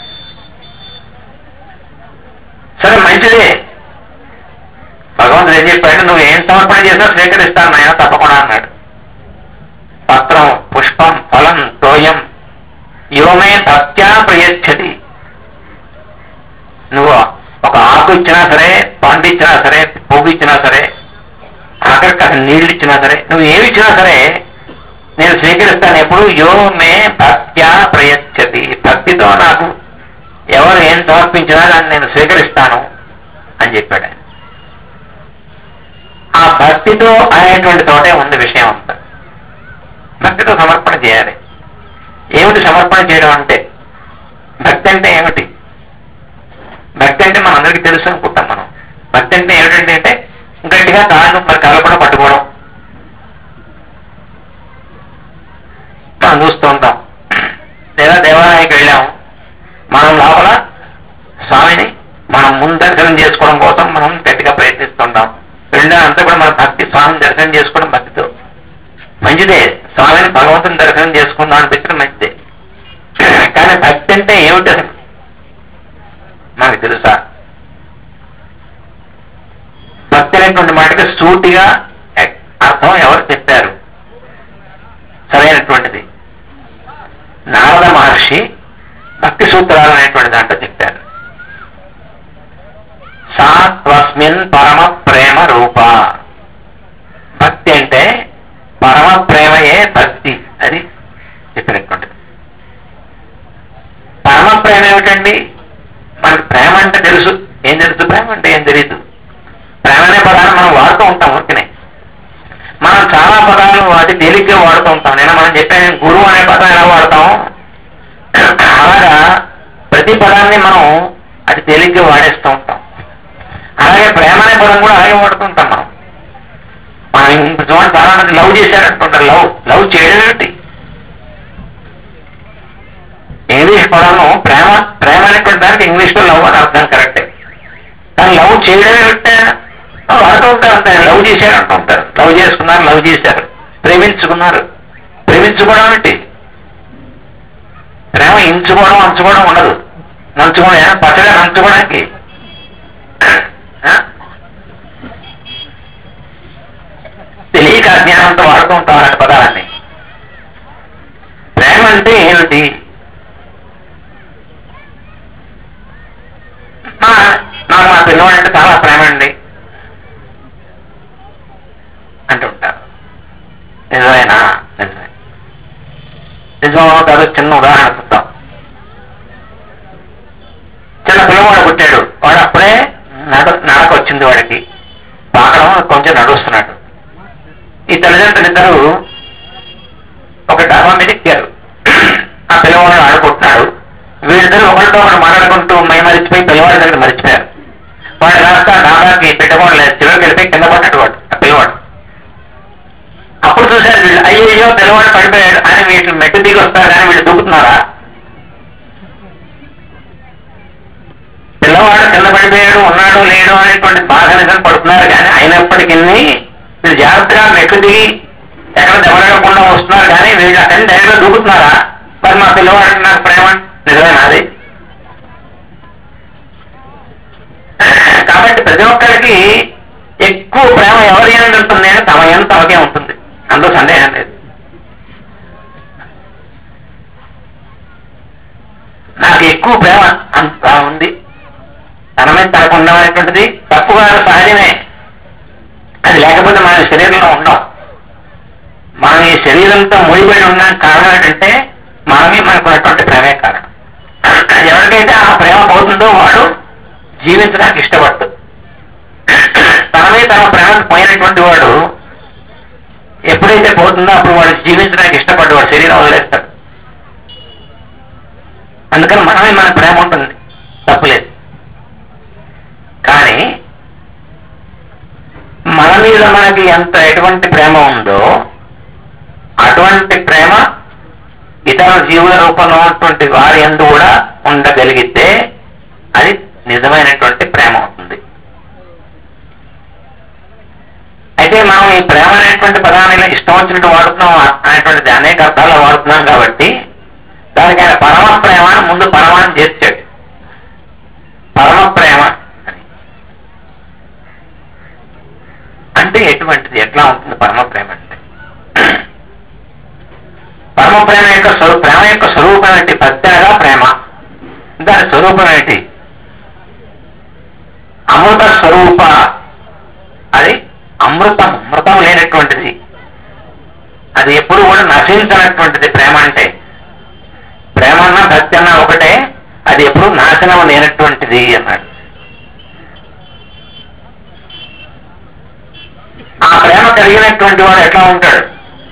సరే మంచిదే భగవంతుడు ఏం చెప్పాడు నువ్వు ఏం సమర్పణ చేసినా స్వీకరిస్తాను నాయన తప్పకుండా అన్నాడు పత్రం పుష్పం ఫలం తోయం యోమే సత్యా ప్రయచ్చతి నువ్వు ఒక ఆకు ఇచ్చినా సరే పండు ఇచ్చినా సరే పువ్వు ఇచ్చినా సరే ఆఖరికి అసలు నీళ్ళు ఇచ్చినా సరే నువ్వు ఏమి ఇచ్చినా సరే నేను స్వీకరిస్తాను ఎప్పుడు యో మే భక్త్యా ప్రయచ్చతి భక్తితో నాకు ఎవరు ఏం సమర్పించినా దాన్ని నేను స్వీకరిస్తాను అని చెప్పాడు ఆయన. ఆ భక్తితో అనేటువంటి తోటే ఉంది విషయం అంతా భక్తితో సమర్పణ చేయాలి ఏమిటి సమర్పణ చేయడం అంటే భక్తి అంటే ఏమిటి భక్తి అంటే మనందరికీ తెలుసు అనుకుంటాం మనం భక్తి అంటే ఏమిటంటే అంటే గట్టిగా కాళ్ళు మరి కలపడం పట్టుకోవడం మనం చూస్తూ ఉంటాం లేదా దేవాలయానికి వెళ్ళాము మనం లోపల స్వామిని మనం ముందు దర్శనం చేసుకోవడం కోసం మనం గట్టిగా ప్రయత్నిస్తుంటాం రెండో అంతా కూడా మన భక్తి స్వామిని దర్శనం చేసుకోవడం భక్తితో మంచిదే స్వామిని భగవంతుని దర్శనం చేసుకుందాం అనిపించడం మంచిదే కానీ భక్తి అంటే ఏమిటి అసలు మనకు తెలుసా భక్తి అనేటువంటి మాటకి సూటిగా ఎ- అర్థం ఎవరు చెప్పారు సరైనటువంటిది నారద మహర్షి భక్తి సూత్రాలు అనేటువంటి దాంట్లో చెప్పారు సా త్వస్మిన్ పరమ ప్రేమ రూప భక్తి అంటే పరమ ప్రేమయే భక్తి అది చెప్పినటువంటిది పరమ ప్రేమ ఏమిటండి మనకి ప్రేమ అంటే తెలుసు ఏం తెలుసు ప్రేమ అంటే ఏం తెలియదు ప్రేమ అనే పదాన్ని మనం వాడుతూ ఉంటాం ఊరికనే మనం చాలా పదాలు అతి తేలిగ్గా వాడుతూ ఉంటాం నేను మనం చెప్పాను గురువు అనే పదం ఎలా వాడతాం అలాగా ప్రతి పదాన్ని మనం అతి తేలిగ్గా వాడేస్తూ ఉంటాం అలాగే ప్రేమ అనే పదం కూడా అలాగే వాడుతుంటాం మనం మనం ఇంక చూడండి చాలా మంది లవ్ చేశారంటుంటారు లవ్ లవ్ చేయడం ఏంటి ఇంగ్లీష్ పదము ప్రేమ ప్రేమ అనేటువంటి దానికి ఇంగ్లీష్ లో లవ్ అని అర్థం కరెక్టే కానీ లవ్ చేయడం ఏమిటంటే వాడుతూ ఉంటారు అంతే లవ్ చేశారు అంటూ ఉంటారు లవ్ చేసుకున్నారు లవ్ చేశారు ప్రేమించుకున్నారు ప్రేమించుకోవడం ఏంటి ప్రేమ ఇంచుకోవడం అంచుకోవడం ఉండదు నంచుకోవడం పచ్చగా నంచుకోవడానికి ఆ? తెలియక అజ్ఞానంతో వాడుతూ ఉంటాం అలాంటి పదాలన్నీ ప్రేమ అంటే ఏమిటి మా నాకు మా పిల్లవాడు అంటే చాలా ప్రేమ అండి అంటుంటారు నిజమేనా నిజమే నిజమో కాదు చిన్న ఉదాహరణ చూద్దాం చిన్న పిల్లవాడు పుట్టాడు వాడు అప్పుడే నడ నడక వచ్చింది వాడికి పాకడం కొంచెం నడుస్తున్నాడు ఈ తల్లిదండ్రులు ఇద్దరు ఒక డాబా మీద ఎక్కారు ఆ పిల్లవాడు ఆడుకుంటున్నాడు వీళ్ళిద్దరు ఒకరితో ఒకరు మాట్లాడుకుంటూ మై మరిచిపోయి పిల్లవాడి దగ్గర మరిచిపోయారు వాడు కాస్త డాబాకి పెట్టుకోవడం లేదు చివరికి వెళ్ళిపోయి కింద పడ్డాడు వాడు ఆ పిల్లవాడు అప్పుడు చూశారు వీళ్ళు అయ్యో పిల్లవాడు పడిపోయాడు అని వీళ్ళు మెట్టు దిగి వస్తారు కానీ వీళ్ళు దూకుతున్నారా పిల్లవాడు కింద పడిపోయాడు ఉన్నాడు లేడు అనేటువంటి బాధ నిజం పడుతున్నారు కానీ అయినప్పటికీ వీళ్ళు జాగ్రత్తగా మెట్టు దిగి ఎక్కడ దెబ్బలకుండా వస్తున్నారు కానీ వీళ్ళు అక్కడి డైరెక్ట్గా దూకుతున్నారా మరి మా పిల్లవాడు నాకు ప్రేమ నిజమేనా అది కాబట్టి ప్రతి ఒక్కరికి ఎక్కువ ప్రేమ ఎవరి ఎందు ఉంటుంది అంటే తమ ఎంత తమకే ఉంటుంది అందులో సందేహం లేదు నాకు ఎక్కువ ప్రేమ అంత ఉంది తన మీద తనకు ఉండడం అనేటువంటిది తప్పుగా సహజమే అది లేకపోతే మన శరీరంలో ఉండం మనం ఈ శరీరంతో ముడిపడి ఉన్న కారణం ఏంటంటే మనమే మనకు ఉన్నటువంటి ప్రేమే కారణం ఎవరికైతే ఆ ప్రేమ పోతుందో వాడు జీవించడానికి ఇష్టపడ్డు తన మీద తన ప్రేమ పోయినటువంటి వాడు ఎప్పుడైతే పోతుందో పోతుందో అప్పుడు వాడు జీవించడానికి ఇష్టపడ్డ వాడు శరీరం వదిలేస్తాడు అందుకని మనమే మన ప్రేమ ఉంటుంది తప్పులేదు కానీ మన మీద మనకి ఎంత ఎటువంటి ప్రేమ ఉందో అటువంటి ప్రేమ ఇతర జీవుల రూపంలో ఉన్నటువంటి వారి ఎందు కూడా ఉండగలిగితే అది నిజమైనటువంటి ప్రేమ అవుతుంది అయితే మనం ఈ ప్రేమ అనేటువంటి పదాన్ని ఇష్టం వచ్చినట్టు వాడుతున్నాం అనేటువంటిది అనేక అర్థాల్లో వాడుతున్నాం కాబట్టి దానికి ఆయన పరమ ప్రేమ అని ముందు పరమాన్ని చేర్చాడు పరమ ప్రేమ అని అంటే ఎటువంటిది ఎట్లా ఉంటుంది పరమ ప్రేమ అంటే పరమ ప్రేమ యొక్క స్వరూ ప్రేమ యొక్క స్వరూపం ఏంటి ప్రత్యేక ప్రేమ దాని స్వరూపం ఏంటి అమృత స్వరూప అది అమృతం అమృతం లేనటువంటిది అది ఎప్పుడు కూడా నశించినటువంటిది ప్రేమ అంటే ప్రేమ అన్నా భక్తి అన్నా ఒకటే అది ఎప్పుడు నాశనం లేనటువంటిది అన్నాడు ఆ ప్రేమ కలిగినటువంటి వాడు ఎట్లా ఉంటాడు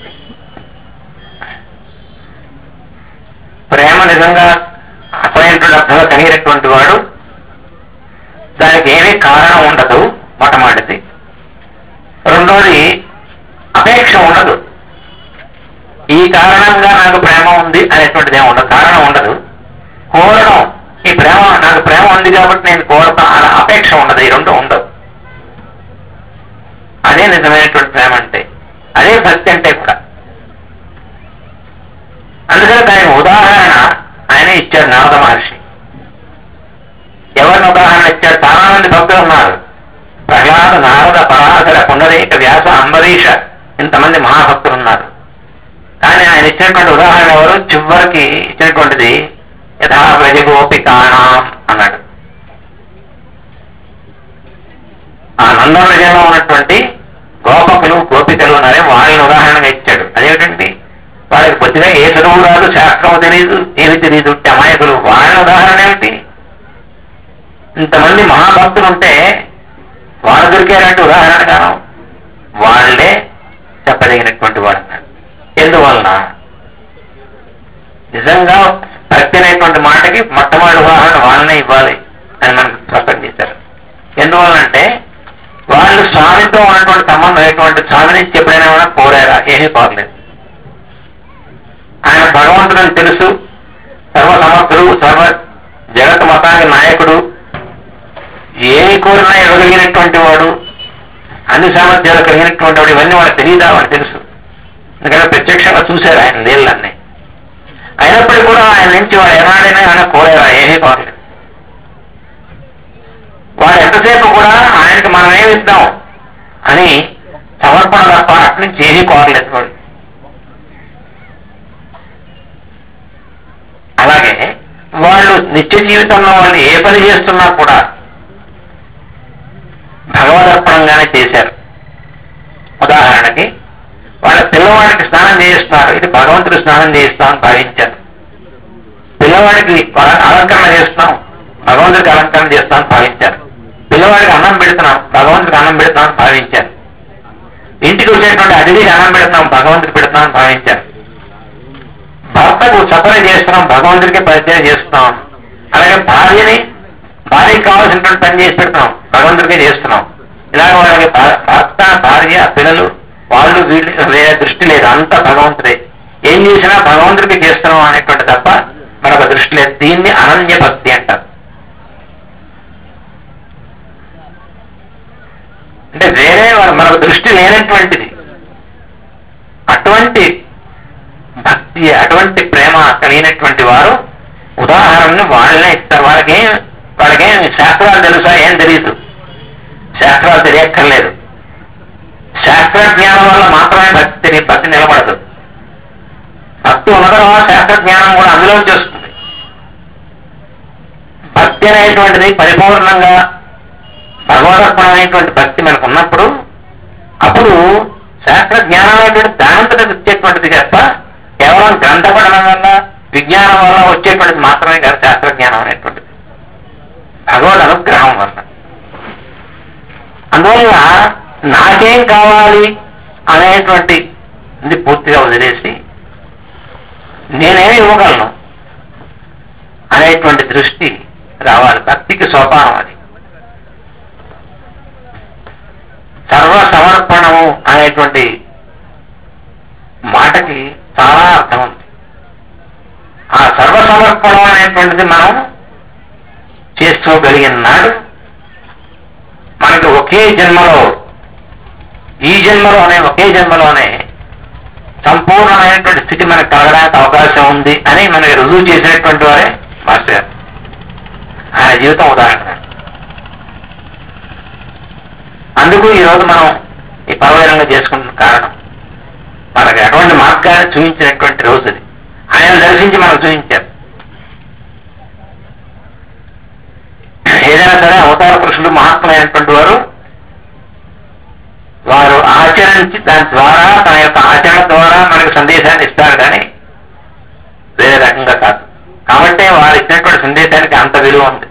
ప్రేమ నిజంగా అసలైనటువంటి అర్థంగా కలిగినటువంటి వాడు దానికి ఏమీ కారణం ఉండదు మొట్టమొదటిది రెండోది అపేక్ష ఉండదు ఈ కారణంగా నాకు ప్రేమ ఉంది అనేటువంటిది ఏమి ఉండదు కారణం ఉండదు కోరడం ఈ ప్రేమ నాకు ప్రేమ ఉంది కాబట్టి నేను కోరతా అనే అపేక్ష ఉండదు ఈ రెండు ఉండదు అదే నిజమైనటువంటి ప్రేమ అంటే అదే భక్తి అంటే కూడా అందుకని దానికి ఉదాహరణ ఆయన ఇచ్చాడు నారద మహర్షి ఎవరిని ఉదాహరణ ఇచ్చాడు చాలా మంది భక్తులు ఉన్నారు ప్రహ్లాద నారద పరాశర పుండరీక వ్యాస అంబరీష ఇంతమంది మహాభక్తులు ఉన్నారు కానీ ఆయన ఇచ్చినటువంటి ఉదాహరణ ఎవరు చివరికి ఇచ్చినటువంటిది యథా వ్రజగోపికాణం అన్నాడు ఆ నందవ్రజంలో ఉన్నటువంటి గోపకులు గోపికలు ఉన్నారే వాళ్ళని ఉదాహరణగా ఇచ్చాడు అదేమిటండి వాళ్ళకి కొద్దిగా ఏ చదువు రాదు శాస్త్రం తెలియదు ఏమి తెలియదు అమాయకులు వాళ్ళ ఉదాహరణ ఏమిటి ఇంతమంది మహాభక్తులు ఉంటే వాళ్ళు దొరికారంటే ఉదాహరణగాను వాళ్ళే చెప్పదగినటువంటి వాడు అన్నాడు ఎందువలన నిజంగా భక్తి అనేటువంటి మాటకి మొట్టమొదటి ఉదాహరణ వాళ్ళనే ఇవ్వాలి అని మనకు స్పష్టం చేశారు ఎందువల్లంటే వాళ్ళు స్వామితో ఉన్నటువంటి సంబంధం ఎటువంటి స్వామి నుంచి ఎప్పుడైనా ఏమైనా కోరారా ఏమీ కోరలేదు ఆయన భగవంతుడని తెలుసు సర్వసమర్థుడు సర్వ జగత్ మతానికి నాయకుడు ఏమి కోరినా ఇవ్వగలిగినటువంటి వాడు అన్ని సామర్థ్యాలు కలిగినటువంటి వాడు ఇవన్నీ వాడు తెలియదా వాడు తెలుసు ఎందుకంటే ప్రత్యక్షంగా చూశారు ఆయన నీళ్ళన్నీ అయినప్పటికీ కూడా ఆయన నుంచి వాడు ఏనాడైనా ఆయన కోరారా ఏమీ కోరలేదు వాడు ఎంతసేపు కూడా ఆయనకి మనం ఏమి ఇద్దాం అని సమర్పణ తప్ప అటు నుంచి ఏమీ కోరలేదు వాడు అలాగే వాళ్ళు నిత్య జీవితంలో వాళ్ళు ఏ పని చేస్తున్నా కూడా భగవదర్పణంగానే చేశారు ఉదాహరణకి వాళ్ళ పిల్లవాడికి స్నానం చేయిస్తున్నారు ఇది భగవంతుడు స్నానం చేయిస్తామని భావించారు పిల్లవాడికి అలంకరణ చేస్తున్నాం భగవంతుడికి అలంకరణ చేస్తామని భావించారు పిల్లవాడికి అన్నం పెడుతున్నాం భగవంతుడికి అన్నం పెడుతున్నామని భావించారు ఇంటికి వచ్చేటువంటి అతిథికి అన్నం పెడుతున్నాం భగవంతుడికి పెడుతున్నామని భావించారు భర్తకు సపరే చేస్తున్నాం భగవంతుడికి పరిచయం చేస్తున్నాం అలాగే భార్యని భార్యకి కావాల్సినటువంటి పని చేసి పెడుతున్నాం భగవంతుడికే చేస్తున్నాం ఇలాగ వాళ్ళకి భర్త భార్య పిల్లలు వాళ్ళు వీళ్ళు వేరే దృష్టి లేదు అంతా భగవంతుడే ఏం చేసినా భగవంతుడికి చేస్తున్నాం అనేటువంటి తప్ప మరొక దృష్టి లేదు దీన్ని అనన్య భక్తి అంటారు అంటే వేరే మరొక దృష్టి లేనటువంటిది అటువంటి భక్తి అటువంటి ప్రేమ కలిగినటువంటి వారు ఉదాహరణని వాళ్ళనే ఇస్తారు వాళ్ళకేం వాళ్ళకేం శాస్త్రాలు తెలుసా ఏం తెలియదు శాస్త్రాలు తెలియక్కర్లేదు శాస్త్ర జ్ఞానం వల్ల మాత్రమే భక్తి భక్తి నిలబడదు భక్తి ఉన్న తర్వాత శాస్త్ర జ్ఞానం కూడా అందులోంచి వస్తుంది భక్తి అనేటువంటిది పరిపూర్ణంగా భగవదర్పణ అనేటువంటి భక్తి మనకు ఉన్నప్పుడు అప్పుడు శాస్త్ర జ్ఞానం అనేటువంటి దానంతట వచ్చేటువంటిది తప్ప కేవలం గ్రంథపడడం వల్ల విజ్ఞానం వల్ల వచ్చేటువంటిది మాత్రమే కాదు శాస్త్ర జ్ఞానం అనేటువంటిది భగవద్ అనుగ్రహం వల్ల అందువల్ల నాకేం కావాలి అనేటువంటి ఇది పూర్తిగా వదిలేసి నేనేమి ఇవ్వగలను అనేటువంటి దృష్టి రావాలి భక్తికి సోపానం అది సర్వ సమర్పణము అనేటువంటి మాటకి చాలా అర్థం ఉంది ఆ సర్వ సమర్పణం అనేటువంటిది మనం చేసుకోగలిగిన నాడు మనకి ఒకే జన్మలో ఈ జన్మలోనే ఒకే జన్మలోనే సంపూర్ణమైనటువంటి స్థితి మనకు కలగడానికి అవకాశం ఉంది అని మనకి రుజువు చేసినటువంటి వారే మాస్టర్ గారు ఆయన జీవితం ఉదాహరణ అందుకు ఈరోజు మనం ఈ పర్వదినంగా చేసుకుంటున్న కారణం మనకు అటువంటి మార్గాన్ని చూపించినటువంటి రోజు అది ఆయన దర్శించి మనకు చూపించారు ఏదైనా సరే అవతార పురుషులు మహాత్ములైనటువంటి వారు వారు ఆచరించి దాని ద్వారా తన యొక్క ఆచరణ ద్వారా మనకు సందేశాన్ని ఇస్తారు కానీ వేరే రకంగా కాదు కాబట్టి వారు ఇచ్చినటువంటి సందేశానికి అంత విలువ ఉంది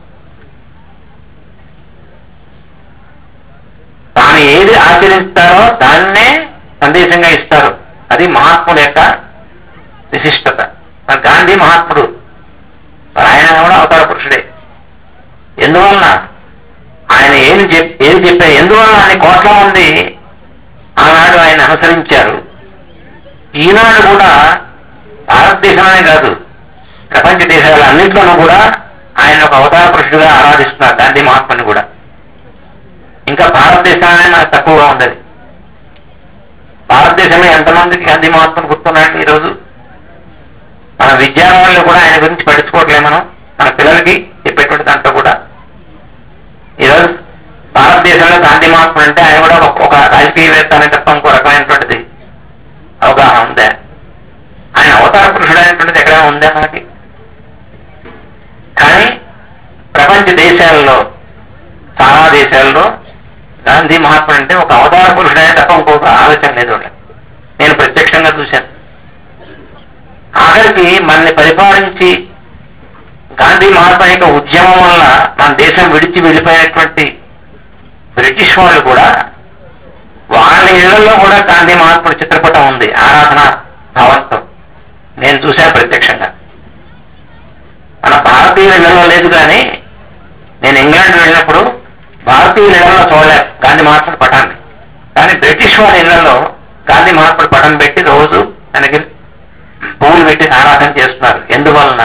తాను ఏది ఆచరిస్తారో దాన్నే సందేశంగా ఇస్తారు అది మహాత్ముల యొక్క విశిష్టత మరి గాంధీ మహాత్ముడు మరి ఆయన కూడా అవతార పురుషుడే ఎందువలన ఆయన ఏమి చెప్ ఏది చెప్పారు ఎందువలన ఆయన కోట్ల మంది ఆనాడు ఆయన అనుసరించారు ఈనాడు కూడా భారతదేశంలోనే కాదు ప్రపంచ దేశాల అన్నింటిలోనూ కూడా ఆయన ఒక అవతార పురుషుడిగా ఆరాధిస్తున్నారు గాంధీ మహాత్ముని కూడా ఇంకా భారతదేశంలోనే మనకు తక్కువగా ఉండదు భారతదేశంలో ఎంతమందికి గాంధీ మహాత్ముని గుర్తున్నాడు ఈరోజు మన విద్యాలయాల్లో కూడా ఆయన గురించి పట్టించుకోవట్లే మనం మన పిల్లలకి చెప్పేటువంటి దాంట్లో కూడా ఈరోజు భారతదేశంలో గాంధీ మహాత్ముడు అంటే ఆయన కూడా ఒక- ఒక రాజకీయవేత్త అనే తప్ప ఇంకో రకమైనటువంటిది అవగాహన ఉందా ఆయన అవతార పురుషుడు అనేటువంటిది ఎక్కడైనా ఉందా మనకి కానీ ప్రపంచ దేశాల్లో చాలా దేశాల్లో గాంధీ మహాత్ముడు అంటే ఒక అవతార పురుషుడు అనే తప్ప ఇంకొక ఆలోచన లేదు వాళ్ళకి. నేను ప్రత్యక్షంగా చూశాను ఆఖరికి మనల్ని పరిపాలించి గాంధీ మహాత్మ యొక్క ఉద్యమం వల్ల మన దేశం విడిచి వెళ్ళిపోయినటువంటి బ్రిటిష్ వాళ్ళు కూడా వాళ్ళ ఇళ్లలో కూడా గాంధీ మహాత్ముడి చిత్రపటం ఉంది ఆరాధన భావంతో నేను చూశాను ప్రత్యక్షంగా మన భారతీయుల ఇళ్లలో లేదు కానీ నేను ఇంగ్లాండ్ వెళ్ళినప్పుడు భారతీయుల ఇళ్లలో చూడలే గాంధీ మహాత్ముడి పటాన్ని కానీ బ్రిటిష్ వాళ్ళ ఇళ్లలో గాంధీ మహాత్ముడి పటం పెట్టి రోజు తనకి పువ్వులు పెట్టి ఆరాధన చేస్తున్నారు ఎందువలన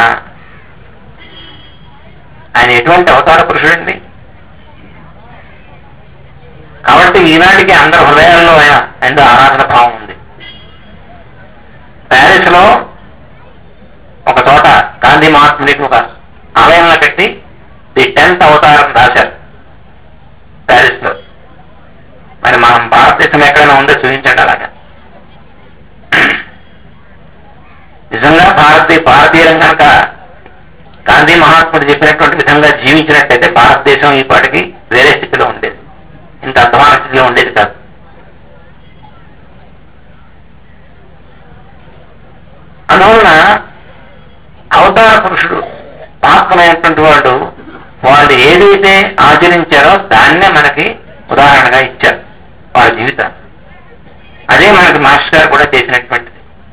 ఆయన ఎటువంటి అవతార పురుషుడండి కాబట్టి ఈనాటికి అందరి హృదయాల్లో ఆయన ఎంతో ఆరాధన భావం ఉంది ప్యారిస్ లో ఒక చోట గాంధీ మహాత్ముడికి ఒక ఆలయంలో కట్టి ది టెన్త్ అవతారం రాశారు ప్యారిస్ లో మరి మనం భారతదేశం ఎక్కడైనా ఉందో చూపించండి అలాగా నిజంగా భారతీయ భారతీయులం కనుక గాంధీ మహాత్ముడు చెప్పినటువంటి విధంగా జీవించినట్టయితే భారతదేశం ఈ పాటికి వేరే స్థితిలో ఉండేది ఇంత అధ్వాన స్థితిలో ఉండేది కాదు అందువలన అవతార పురుషుడు మహాత్ములైనటువంటి వాడు వాళ్ళు ఏదైతే ఆచరించారో దాన్నే మనకి ఉదాహరణగా ఇచ్చారు వాళ్ళ జీవితాన్ని అదే మనకి మాస్టర్ గారు కూడా చేసినటువంటిది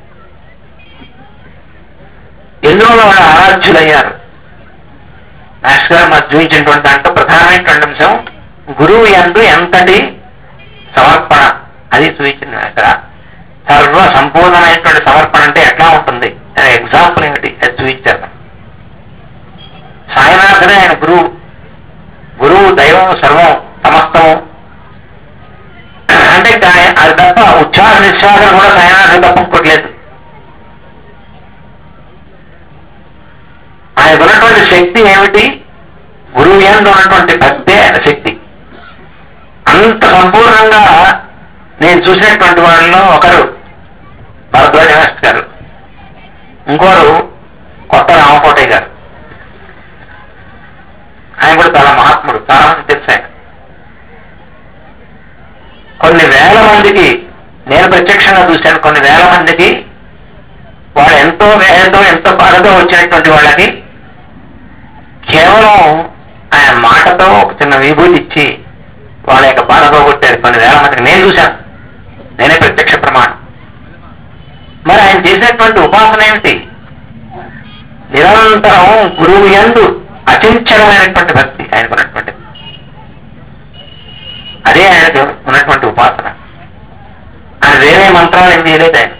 ఎందువల్ల వాళ్ళు ఆరాధ్యులయ్యారు మాస్టర్ గారు మనకు చూపించినటువంటి దాంట్లో ప్రధానమైనటువంటి అంశం గురువు ఎందు ఎంతటి సమర్పణ అది చూపించింది అక్కడ సర్వ సంపూర్ణమైనటువంటి సమర్పణ అంటే ఎట్లా ఉంటుంది అనే ఎగ్జాంపుల్ ఏమిటి అది చూపించారు సాయినాథుడే ఆయన గురువు గురువు దైవం సర్వం సమస్తము అంటే గా- అది తప్ప ఉచ్ఛ్వాస నిశ్వాసన కూడా సాయినాథుడు తప్ప ఇంకోట్లేదు ఆయనకు ఉన్నటువంటి శక్తి ఏమిటి గురువు ఎందు ఉన్నటువంటి భక్తే ఆయన శక్తి అంత సంపూర్ణంగా నేను చూసినటువంటి వాళ్ళలో ఒకరు భరద్వాజ శాస్త్రి గారు ఇంకోరు కొత్త రామకోటయ్య గారు ఆయన కూడా చాలా మహాత్ముడు చాలా మంది తెలుసు ఆయన కొన్ని వేల మందికి నేను ప్రత్యక్షంగా చూశాను కొన్ని వేల మందికి వాళ్ళు ఎంతో వేదతో ఎంతో బాధతో వచ్చినటువంటి వాళ్ళకి కేవలం ఆయన మాటతో ఒక చిన్న విభూతి ఇచ్చి వాళ్ళ యొక్క బాధ పోగొట్టారు కొన్ని వేల మందికి నేను చూశాను నేనే ప్రత్యక్ష ప్రమాణం మరి ఆయన చేసినటువంటి ఉపాసన ఏమిటి నిరంతరం గురువు యందు అచంచలమైనటువంటి భక్తి ఆయనకు ఉన్నటువంటి అదే ఆయనకు ఉన్నటువంటి ఉపాసన ఆయన వేరే మంత్రాలు ఏం చేయలేదు ఆయన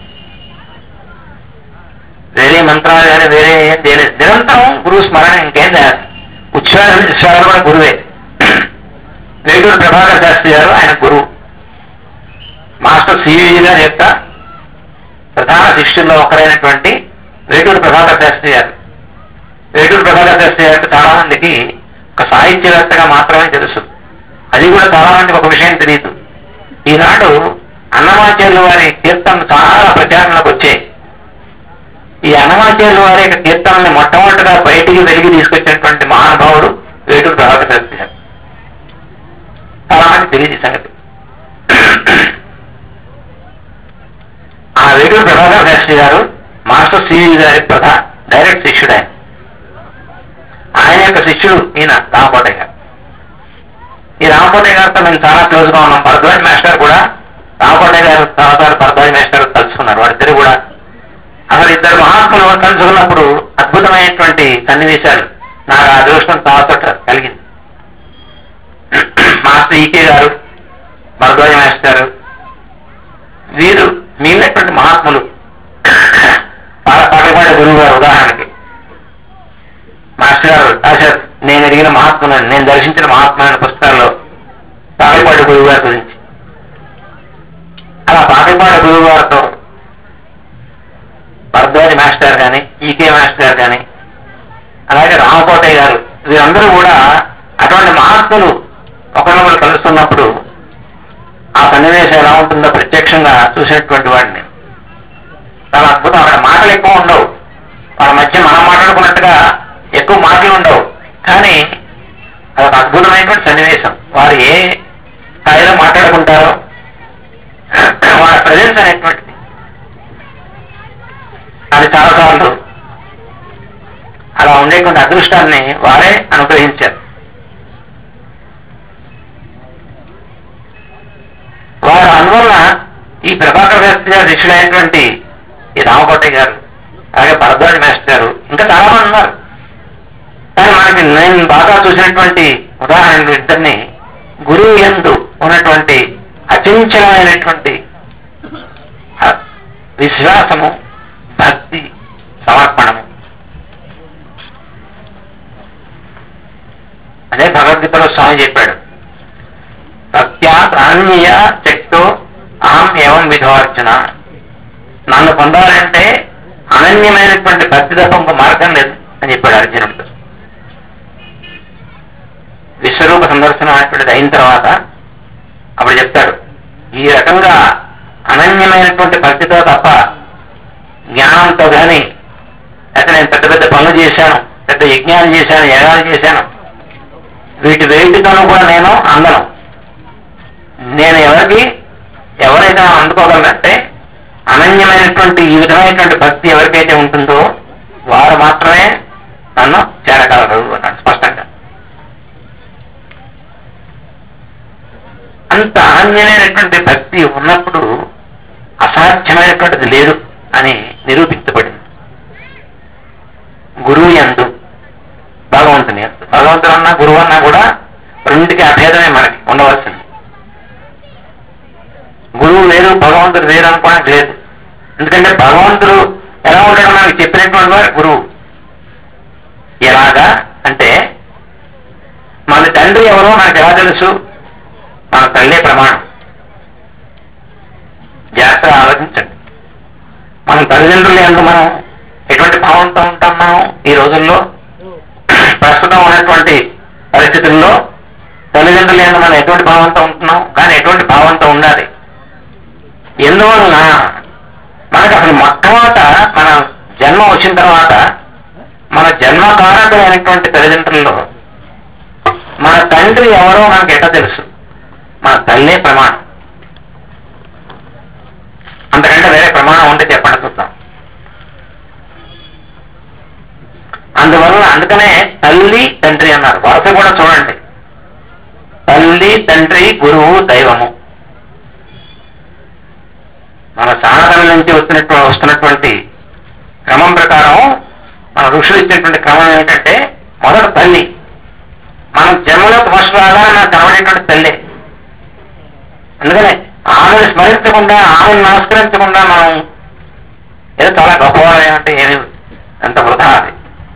వేరే మంత్రాలు కానీ వేరే ఏం చేయలేదు నిరంతరం గురువు స్మరణ ఇంకేం లేదు ఉచ్చారణ ఉచ్చారణ కూడా గురువే వేటూరు ప్రభాకర్ శాస్త్రి గారు ఆయన గురువు మాస్టర్ సివి గారి యొక్క ప్రధాన శిష్యుల్లో ఒకరైనటువంటి వేటూరు ప్రభాకర్ శాస్త్రి గారు వేటూరు ప్రభాకర్ శాస్త్రి గారికి చాలా మందికి ఒక సాహిత్యవేత్తగా మాత్రమే తెలుసు అది కూడా చాలా మందికి ఒక విషయం తెలియదు ఈనాడు అన్నమాచార్యుల వారి కీర్తనలు చాలా ప్రచారంలోకి వచ్చాయి ఈ అన్నమాచార్యుల వారి యొక్క కీర్తనల్ని మొట్టమొదటిగా బయటికి వెలిగి తీసుకొచ్చినటువంటి మహానుభావుడు వేటూరు ప్రభాకర్ శాస్త్రి గారు చాలా మంది తెలియదు ఈ సంగతి ఆ వేటూరు ప్రభాకర్ శాస్త్రి గారు మాస్టర్ సివి గారి ప్రధా డైరెక్ట్ శిష్యుడు ఆయన ఆయన యొక్క శిష్యుడు ఈయన రామకోటయ్య గారు ఈ రామకోటయ్య గారితో మేము చాలా క్లోజ్ గా ఉన్నాం భరద్వాజ్ మాస్టర్ కూడా రామకోటయ్య గారు తర్వాత భరద్వాజ్ మాస్టర్ కలుసుకున్నారు వాళ్ళిద్దరు కూడా అసలు ఇద్దరు మహాత్ములు కలుసుకున్నప్పుడు అద్భుతమైనటువంటి సన్నివేశాలు నాకు ఆ అదృష్టం తర్వాత కలిగింది మాస్టర్ ఈకే గారు భరద్వాజ మాస్టర్ గారు వీరు మిగిలినటువంటి మహాత్ములు పాటపాటి గురువు గారు ఉదాహరణకి మాస్టర్ గారు రాశారు నేను అడిగిన మహాత్ములను నేను దర్శించిన మహాత్ములైన పుస్తకాల్లో పాటపాటి గురువు గారి గురించి అలా పాటపాటి గురువు గారితో భరద్వాజ మాస్టర్ కానీ ఈకే మాస్టర్ గారు కానీ అలాగే రామకోటయ్య గారు వీరందరూ కూడా అటువంటి మహాత్ములు ఒకరినొకరు కలుస్తున్నప్పుడు ఆ సన్నివేశం ఎలా ఉంటుందో ప్రత్యక్షంగా చూసినటువంటి వాడిని చాలా అద్భుతం అక్కడ మాటలు ఎక్కువ ఉండవు వాళ్ళ మధ్య మనం మాట్లాడుకున్నట్టుగా ఎక్కువ మాటలు ఉండవు కానీ అదొక అద్భుతమైనటువంటి సన్నివేశం వారు ఏ స్థాయిలో మాట్లాడుకుంటారో వాళ్ళ ప్రజెన్స్ అనేటువంటిది అది చాలాసార్లు అలా ఉండేటువంటి అదృష్టాన్ని వారే అనుగ్రహించారు వారు అందువల్ల ఈ ప్రభాకర్ శాస్త్రి గారు శిష్యులైనటువంటి ఈ రామకోటయ్య గారు అలాగే భరద్వాజ మాస్టర్ గారు ఇంకా చాలా మంది ఉన్నారు కానీ మనకి నేను బాగా చూసినటువంటి ఉదాహరణలు ఇద్దరిని గురువు ఎందు ఉన్నటువంటి అచంచలమైనటువంటి ఆ విశ్వాసము భక్తి సమర్పణము అదే భగవద్గీతలో స్వామి చెప్పాడు సత్యా ప్రాణ్య శక్తో అహం ఏవం విధవార్చన నన్ను పొందాలంటే అనన్యమైనటువంటి భక్తి తప్ప ఇంకో మార్గం లేదు అని చెప్పాడు అర్జునుడితో విశ్వరూప సందర్శనం అనేటువంటిది అయిన తర్వాత అప్పుడు చెప్తాడు ఈ రకంగా అనన్యమైనటువంటి భక్తితో తప్ప జ్ఞానంతో కానీ అయితే నేను పెద్ద పెద్ద పనులు చేశాను పెద్ద యజ్ఞాలు చేశాను యజ్ఞాలు చేశాను వీటి వేటితోనూ కూడా నేను అందను నేను ఎవరికి ఎవరైతే అందుకోగలనంటే అనన్యమైనటువంటి ఈ విధమైనటువంటి భక్తి ఎవరికైతే ఉంటుందో వారు మాత్రమే నన్ను చేరగలరు అన్నాడు స్పష్టంగా అంత అనన్యమైనటువంటి భక్తి ఉన్నప్పుడు అసాధ్యమైనటువంటిది లేదు అని నిరూపించబడింది గురువు ఎందు భగవంతుని ఎందు భగవంతుడు అన్నా గురువు అన్నా కూడా రెండింటికి అభేదమే మనకి ఉండవలసింది గురువు వేరు భగవంతుడు వేరు అనుకోవడానికి లేదు ఎందుకంటే భగవంతుడు ఎలా ఉంటాడో మనకి చెప్పినటువంటి వారు గురువు ఎలాగా అంటే మన తండ్రి ఎవరో మనకు ఎలా తెలుసు మన తల్లే ప్రమాణం జాగ్రత్తగా ఆలోచించండి మన తల్లిదండ్రులు ఎందుకు మనం ఎటువంటి భావంతో ఉంటాం మనం ఈ రోజుల్లో ప్రస్తుతం ఉన్నటువంటి పరిస్థితుల్లో తల్లిదండ్రులు ఎందుకు మనం ఎటువంటి భావంతో ఉంటున్నాం కానీ ఎటువంటి భావంతో ఉండాలి ఎందువలన మనకు అసలు మొట్టమొదట మన జన్మ వచ్చిన తర్వాత మన జన్మ కారకులైనటువంటి తల్లిదండ్రుల్లో మన తండ్రి ఎవరో మనకి ఎట్లా తెలుసు మన తల్లే ప్రమాణం అంతకంటే వేరే ప్రమాణం ఉంటే చెప్పండి చూద్దాం అందువల్ల అందుకనే తల్లి తండ్రి అన్నారు వరుస కూడా చూడండి తల్లి తండ్రి గురువు దైవము మన సనాతన నుంచి వచ్చినట్టు వస్తున్నటువంటి క్రమం ప్రకారం మన ఋషులు ఇచ్చినటువంటి క్రమం ఏమిటంటే మొదట తల్లి మనం జన్మలో ఫస్ట్ రాగా నాకు కనబడేటువంటి తల్లి అందుకనే ఆమెను స్మరించకుండా ఆమెను నమస్కరించకుండా మనం ఏదో చాలా గొప్పవాళ్ళే అంటే ఏమి అంత వృధా అది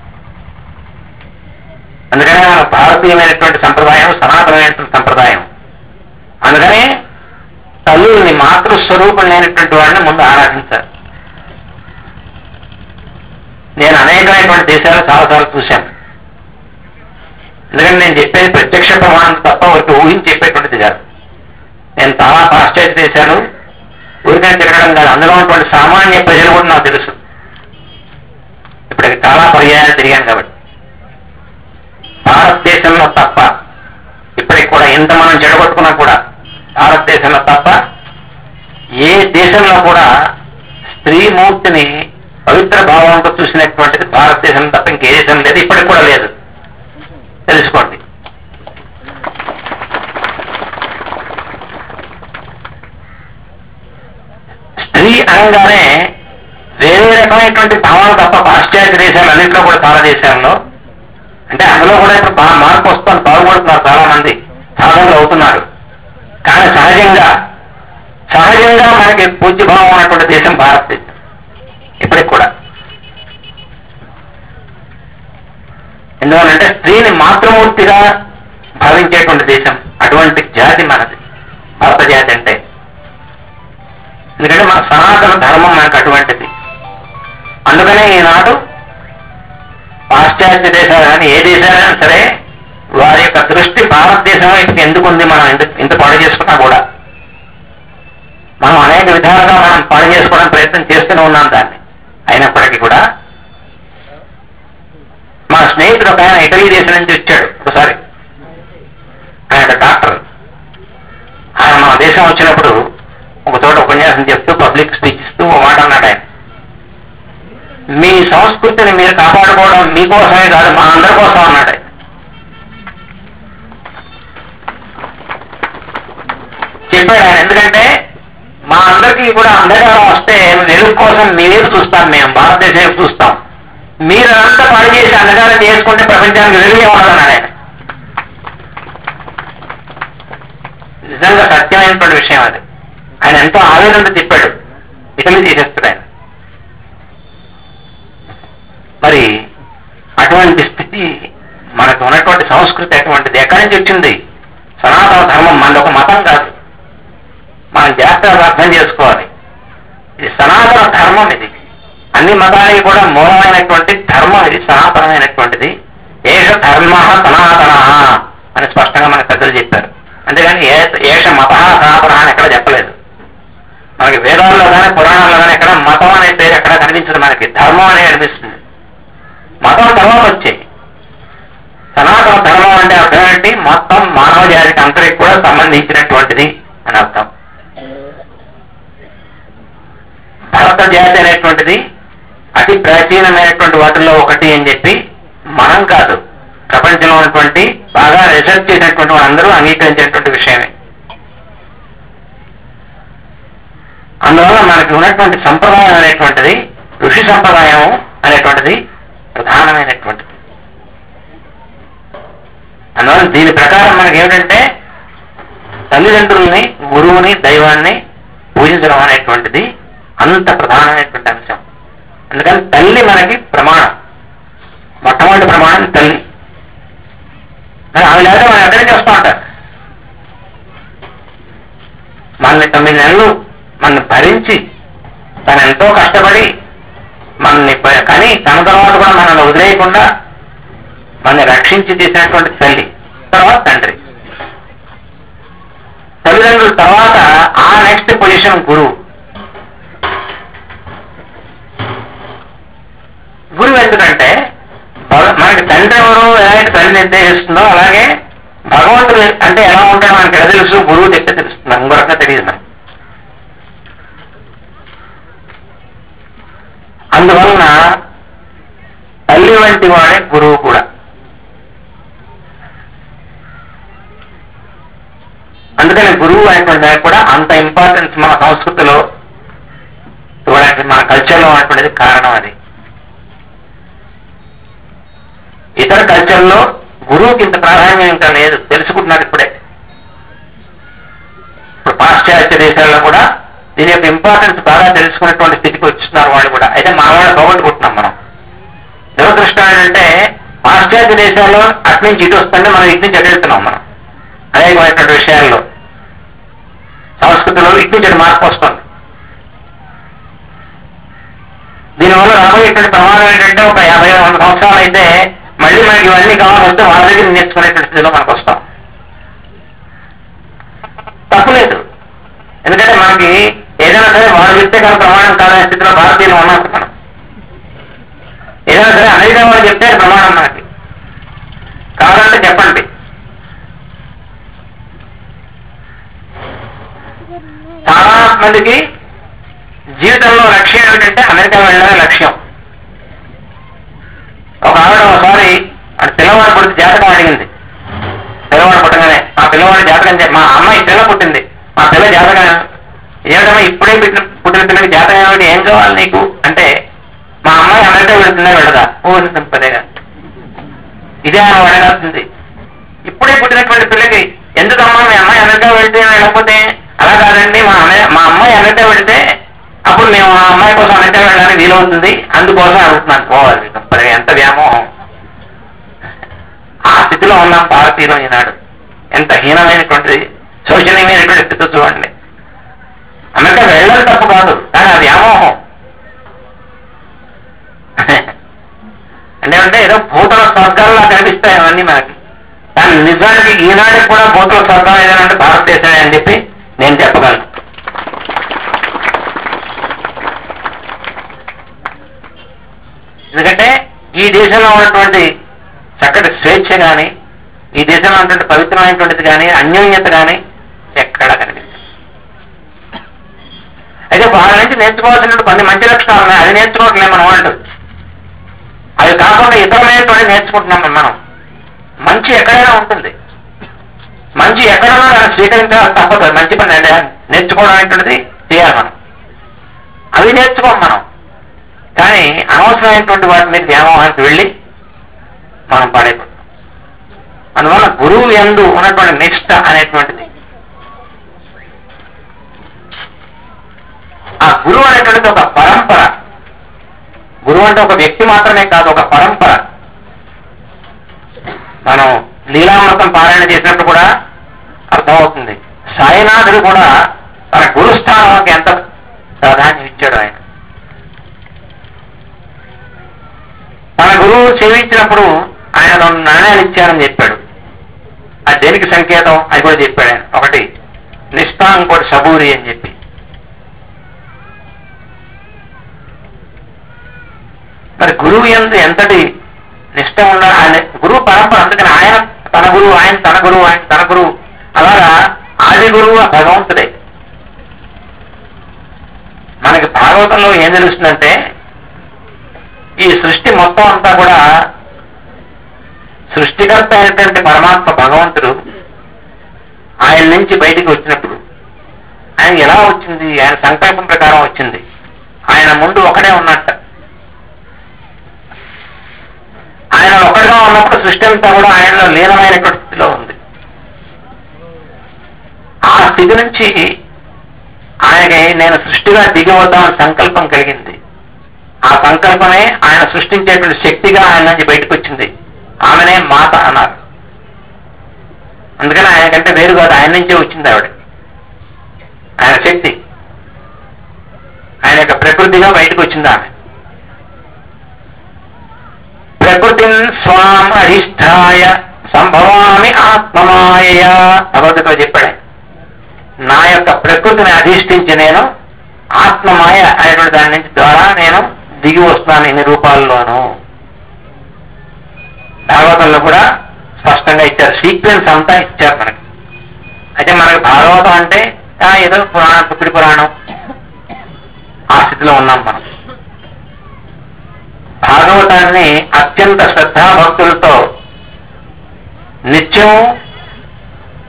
అందుకనే మన భారతీయమైనటువంటి సంప్రదాయం సనాతనమైనటువంటి సంప్రదాయం అందుకనే తల్లుల్ని మాతృస్వరూపం లేనటువంటి వాడిని ముందు ఆరాధించాలి నేను అనేకమైనటువంటి దేశాలు చాలాసార్లు చూశాను ఎందుకంటే నేను చెప్పేది ప్రత్యక్ష ప్రమాణం తప్ప ఒకటి ఊహించి చెప్పేటువంటిది కాదు నేను చాలా పాశ్చాత్య దేశాలు ఊరికనే తిరగడం కాదు అందులో ఉన్నటువంటి సామాన్య ప్రజలు కూడా నాకు తెలుసు ఇప్పటికి చాలా పర్యాయాలు తిరిగాను కాబట్టి భారతదేశంలో తప్ప ఇప్పటికి కూడా ఎంత మనం చెడగొట్టుకున్నా కూడా భారతదేశంలో తప్ప ఏ దేశంలో కూడా స్త్రీమూర్తిని పవిత్ర భావంతో చూసినటువంటిది భారతదేశం తప్ప ఇంకే దేశం లేదు ఇప్పటికి కూడా లేదు తెలుసుకోండి స్త్రీ అనగానే వేరే రకమైనటువంటి భావాలు తప్ప పాశ్చాత్య దేశాలు అన్నింటిలో కూడా చాలా దేశాల్లో అంటే అందులో కూడా ఇప్పుడు బాగా మార్పు వస్తుంది బాగుపడుతున్నారు చాలా మంది సాధనలు అవుతున్నారు కానీ సహజంగా సహజంగా మనకి పూజ్యభావం ఉన్నటువంటి దేశం భారతదేశం ఇప్పటికి కూడా ఎందువల్లంటే స్త్రీని మాతృమూర్తిగా భావించేటువంటి దేశం అటువంటి జాతి మనది భారత జాతి అంటే ఎందుకంటే మన సనాతన ధర్మం మనకు అటువంటిది అందుకనే ఈనాడు పాశ్చాత్య దేశాలు కానీ ఏ దేశాలైనా సరే వారి యొక్క దృష్టి భారతదేశం వైపు ఎందుకు ఉంది మనం ఇంత ఇంత పాడు చేసుకున్నా కూడా మనం అనేక విధాలుగా మనం పాడు చేసుకోవడానికి ప్రయత్నం చేస్తూనే ఉన్నాం దాన్ని అయినప్పటికీ కూడా మా స్నేహితుడు ఒక ఆయన ఇటలీ దేశం నుంచి వచ్చాడు ఒకసారి ఆయన డాక్టర్ ఆయన మన దేశం వచ్చినప్పుడు ఒక చోట ఉపన్యాసం చెప్తూ పబ్లిక్ స్పీచ్ ఇస్తూ ఒక మాట అన్నాడు ఆయన మీ సంస్కృతిని మీరు కాపాడుకోవడం మీకోసమే కాదు మా అందరి కోసం అన్నాడు ఆయన. చెప్పాడు ఆయన ఎందుకంటే మా అందరికీ కూడా అంధకారం వస్తే వెలుగు కోసం మీ వైపు చూస్తాం మేము భారతదేశం వైపు చూస్తాం మీరంతా పని చేసి అంధకారం చేసుకుంటే ప్రపంచానికి వెలుగే ఉండదన్నాడు ఆయన నిజంగా సత్యమైనటువంటి విషయం అది ఆయన ఎంతో ఆవేదనతో చెప్పాడు ఇటలీ తీసేస్తాడు ఆయన మరి అటువంటి స్థితి మనకు ఉన్నటువంటి సంస్కృతి అటువంటిది ఎక్కడి నుంచి వచ్చింది సనాతన ధర్మం మనది ఒక మతం కాదు మనం జాగ్రత్తగా అర్థం చేసుకోవాలి ఇది సనాతన ధర్మం ఇది అన్ని మతాలకి కూడా మూలమైనటువంటి ధర్మం ఇది సనాతనమైనటువంటిది ఏష ధర్మ సనాతన అని స్పష్టంగా మన పెద్దలు చెప్పారు అంతేగాని ఏ- ఏష మత సనాతన అని ఎక్కడ చెప్పలేదు మనకి వేదాల్లో కానీ పురాణాల్లో కానీ ఎక్కడ మతం అనే పేరు ఎక్కడ కనిపించదు మనకి ధర్మం అనే కనిపిస్తుంది మతం తర్వాత వచ్చాయి సనాతన ధర్మం అంటే అర్థం ఏంటి మొత్తం మానవ జాతికి అందరికి కూడా సంబంధించినటువంటిది అని అర్థం భారత జాతి అనేటువంటిది అతి ప్రాచీనమైనటువంటి వాటిల్లో ఒకటి అని చెప్పి మనం కాదు ప్రపంచంలో ఉన్నటువంటి బాగా రీసెర్చ్ చేసినటువంటి వాళ్ళందరూ అంగీకరించేటువంటి విషయమే అందువల్ల మనకి ఉన్నటువంటి సంప్రదాయం అనేటువంటిది ఋషి సంప్రదాయం అనేటువంటిది ప్రధానమైనటువంటిది అందువల్ల దీని ప్రకారం మనకి ఏమిటంటే తల్లిదండ్రుల్ని గురువుని దైవాన్ని పూజించడం అనేటువంటిది అంత ప్రధానమైనటువంటి అంశం అందుకని తల్లి మనకి ప్రమాణం మొట్టమొదటి ప్రమాణం తల్లి మరి ఆమె లేదా మనం ఎక్కడికి వస్తూ ఉంటారు మనల్ని తొమ్మిది నెలలు మనల్ని భరించి తను ఎంతో కష్టపడి మనల్ని ప- కానీ తన తర్వాత కూడా మనల్ని వదిలేయకుండా మనల్ని రక్షించి తీసినటువంటి తల్లి తర్వాత తండ్రి తల్లిదండ్రుల తర్వాత ఆ నెక్స్ట్ పొజిషన్ గురువు గురువు ఎందుకంటే భగ- మనకి తండ్రి ఎవరు ఎలాంటి తల్లి నిర్దేశిస్తుందో అలాగే భగవంతుడు అంటే ఎలా ఉంటాడో మనకి ఎలా తెలుసు గురువు చెప్తే తెలుస్తుంది ఇంకొరకంగా తెలియదు మనకి అందువలన తల్లి వంటి వాడే గురువు కూడా అందుకని గురువు అనేటువంటి దానికి కూడా అంత ఇంపార్టెన్స్ మన సంస్కృతిలో కల్చర్లో ఉన్నటువంటిది కారణం అది ఇతర కల్చర్లో గురువుకి ఇంత ప్రాధాన్యం ఇంకా లేదు తెలుసుకుంటున్నారు ఇప్పుడే ఇప్పుడు పాశ్చాత్య దేశాల్లో కూడా దీని యొక్క ఇంపార్టెన్స్ బాగా తెలుసుకున్నటువంటి స్థితికి వచ్చిస్తున్నారు వాళ్ళు కూడా అయితే మన వాళ్ళు పోగొట్టుకుంటున్నాం మనం దురదృష్టం ఏంటంటే పాశ్చాత్య దేశాల్లో అటు నుంచి ఇటు వస్తుంటే మనం ఇటు నుంచి అటు వెళ్తున్నాం మనం అనేకమైనటువంటి విషయాల్లో సంస్కృతిలో ఇటు నుంచి అటు మార్పు వస్తుంది దీనివల్ల రాబోయేటువంటి ప్రమాదం ఏంటంటే ఒక యాభై వంద సంవత్సరాలు అయితే మళ్ళీ మనకి ఇవన్నీ కావాల్సి వస్తే వాళ్ళ దగ్గర నేర్చుకునేటువంటి స్థితిలో మనకు వస్తాం తప్పులేదు ఎందుకంటే మనకి ఏదైనా సరే వాళ్ళు చెప్తే కానీ ప్రమాణం కాదనే స్థితిలో భారతీయులు ఉన్నాం మనం ఏదైనా సరే అమెరికా వాళ్ళు చెప్తే అది ప్రమాణం మనకి కావాలంటే చెప్పండి చాలా మందికి జీవితంలో లక్ష్యం ఏమిటంటే అమెరికా వెళ్ళడమే లక్ష్యం ఒక ఆవిడ ఒకసారి అటు పిల్లవాడు పుడితే జాతకం అడిగింది పిల్లవాడు పుట్టగానే మా పిల్లవాడి జాతకం చె- మా అమ్మాయి పిల్ల పుట్టింది మా పిల్ల జాతకం ఏమిటమ్మా ఇప్పుడే పుట్టిన పుట్టిన పిల్లకి జాతకం ఏమిటి ఏం కావాలి నీకు అంటే మా అమ్మాయి అమెరికా వెళుతుందా వెళ్ళదా ఓ పదేగా ఇదే ఆమె అడగాల్సింది ఇప్పుడే పుట్టినటువంటి పిల్లకి ఎందుకమ్మా మీ అమ్మాయి అమెరికా వెళ్తే వెళ్ళకపోతే అలా కాదండి మా అమ్మాయి మా అమ్మాయి అమెరికా వెళ్తే అప్పుడు మేము ఆ అమ్మాయి కోసం అమెరికా వెళ్ళడానికి వీలవుతుంది అందుకోసం అడుగుతున్నాను పోవాలి మరి ఎంత వ్యామోహం ఆ స్థితిలో ఉన్నాం భారతీయులు ఈనాడు ఎంత హీనమైనటువంటి శోచనీయమైనటువంటి స్థితి చూడండి అమెరికా వెళ్ళడం తప్పు కాదు కానీ అది వ్యామోహం అంటే అంటే ఏదో భూతల స్వర్గాల్లో కనిపిస్తాయి అవన్నీ మనకి కానీ నిజానికి ఈనాటికి కూడా భూతల స్వర్గం ఏదైనా అంటే భారతదేశమే అని చెప్పి నేను చెప్పగలను ఎందుకంటే ఈ దేశంలో ఉన్నటువంటి చక్కటి స్వేచ్ఛ కానీ ఈ దేశంలో ఉన్నటువంటి పవిత్రమైనటువంటిది కానీ అన్యోన్యత కానీ ఎక్కడా కనిపించదు అయితే వాళ్ళ నుంచి నేర్చుకోవాల్సిన కొన్ని మంచి లక్షణాలు ఉన్నాయి అది నేర్చుకోవట్లేదు మనం వాళ్ళు అవి కాకుండా ఇతరమైనటువంటి నేర్చుకుంటున్నాం మనం మంచి ఎక్కడైనా ఉంటుంది మంచి ఎక్కడైనా దాన్ని స్వీకరించాలి తప్పదు మంచి పని అంటే నేర్చుకోవడం అనేటువంటిది చేయాలి మనం అవి నేర్చుకోం మనం కానీ అనవసరమైనటువంటి వాటి మీద వ్యామోహానికి వెళ్ళి మనం పడైపోతాం అందువల్ల గురువు ఎందు ఉన్నటువంటి నిష్ట అనేటువంటిది ఆ గురువు అనేటువంటిది ఒక పరంపర గురువు అంటే ఒక వ్యక్తి మాత్రమే కాదు ఒక పరంపర మనం లీలామృతం పారాయణ చేసినప్పుడు కూడా అర్థమవుతుంది సాయినాథుడు కూడా తన గురుస్థానానికి ఎంత ప్రాధాన్యం ఇచ్చాడు ఆయన తన గురువు సేవించినప్పుడు ఆయన రెండు నాణ్యాలు ఇచ్చారని చెప్పాడు అది దేనికి సంకేతం అది కూడా చెప్పాడు ఆయన ఒకటి నిష్ఠా ఇంకోటి సబూరి అని చెప్పి మరి గురువు ఎందు ఎంతటి నిష్ట ఉన్న ఆయన గురువు పరంపర అందుకని ఆయన తన గురువు ఆయన తన గురువు ఆయన తన గురువు అలాగా ఆది గురువు ఆ భగవంతుడే మనకి భాగవతంలో ఏం తెలుస్తుందంటే ఈ సృష్టి మొత్తం అంతా కూడా సృష్టికర్త అయినటువంటి పరమాత్మ భగవంతుడు ఆయన నుంచి బయటికి వచ్చినప్పుడు ఆయన ఎలా వచ్చింది ఆయన సంకల్పం ప్రకారం వచ్చింది ఆయన ముందు ఒకడే ఉన్నట్ట ఆయన ఒకటిగా ఉన్నప్పుడు సృష్టి అంతా కూడా ఆయనలో లీనమైనటువంటి స్థితిలో ఉంది ఆ స్థితి నుంచి ఆయనకి నేను సృష్టిగా దిగవద్దామని సంకల్పం కలిగింది ఆ సంకల్పమే ఆయన సృష్టించేటువంటి శక్తిగా ఆయన నుంచి బయటకు వచ్చింది ఆమెనే మాత అన్నారు అందుకని ఆయన కంటే వేరు కాదు ఆయన నుంచే వచ్చింది ఆవిడ ఆయన శక్తి ఆయన యొక్క ప్రకృతిగా బయటకు వచ్చింది ఆమె ప్రకృతి స్వాం అధిష్టాయ సంభవామి ఆత్మమాయ భగవద్గీత చెప్పాడు ఆయన. నా యొక్క ప్రకృతిని అధిష్ఠించి నేను ఆత్మమాయ అనేటువంటి దాని నుంచి ద్వారా నేను దిగి వస్తున్నాను ఇన్ని రూపాల్లోనూ భాగవతంలో కూడా స్పష్టంగా ఇచ్చారు సీక్వెన్స్ అంతా ఇచ్చారు మనకి అయితే మనకి భాగవతం అంటే ఆ, ఏదో పురాణం పుత్రి పురాణం ఆ స్థితిలో ఉన్నాం మనం భాగవతాన్ని అత్యంత శ్రద్ధాభక్తులతో నిత్యం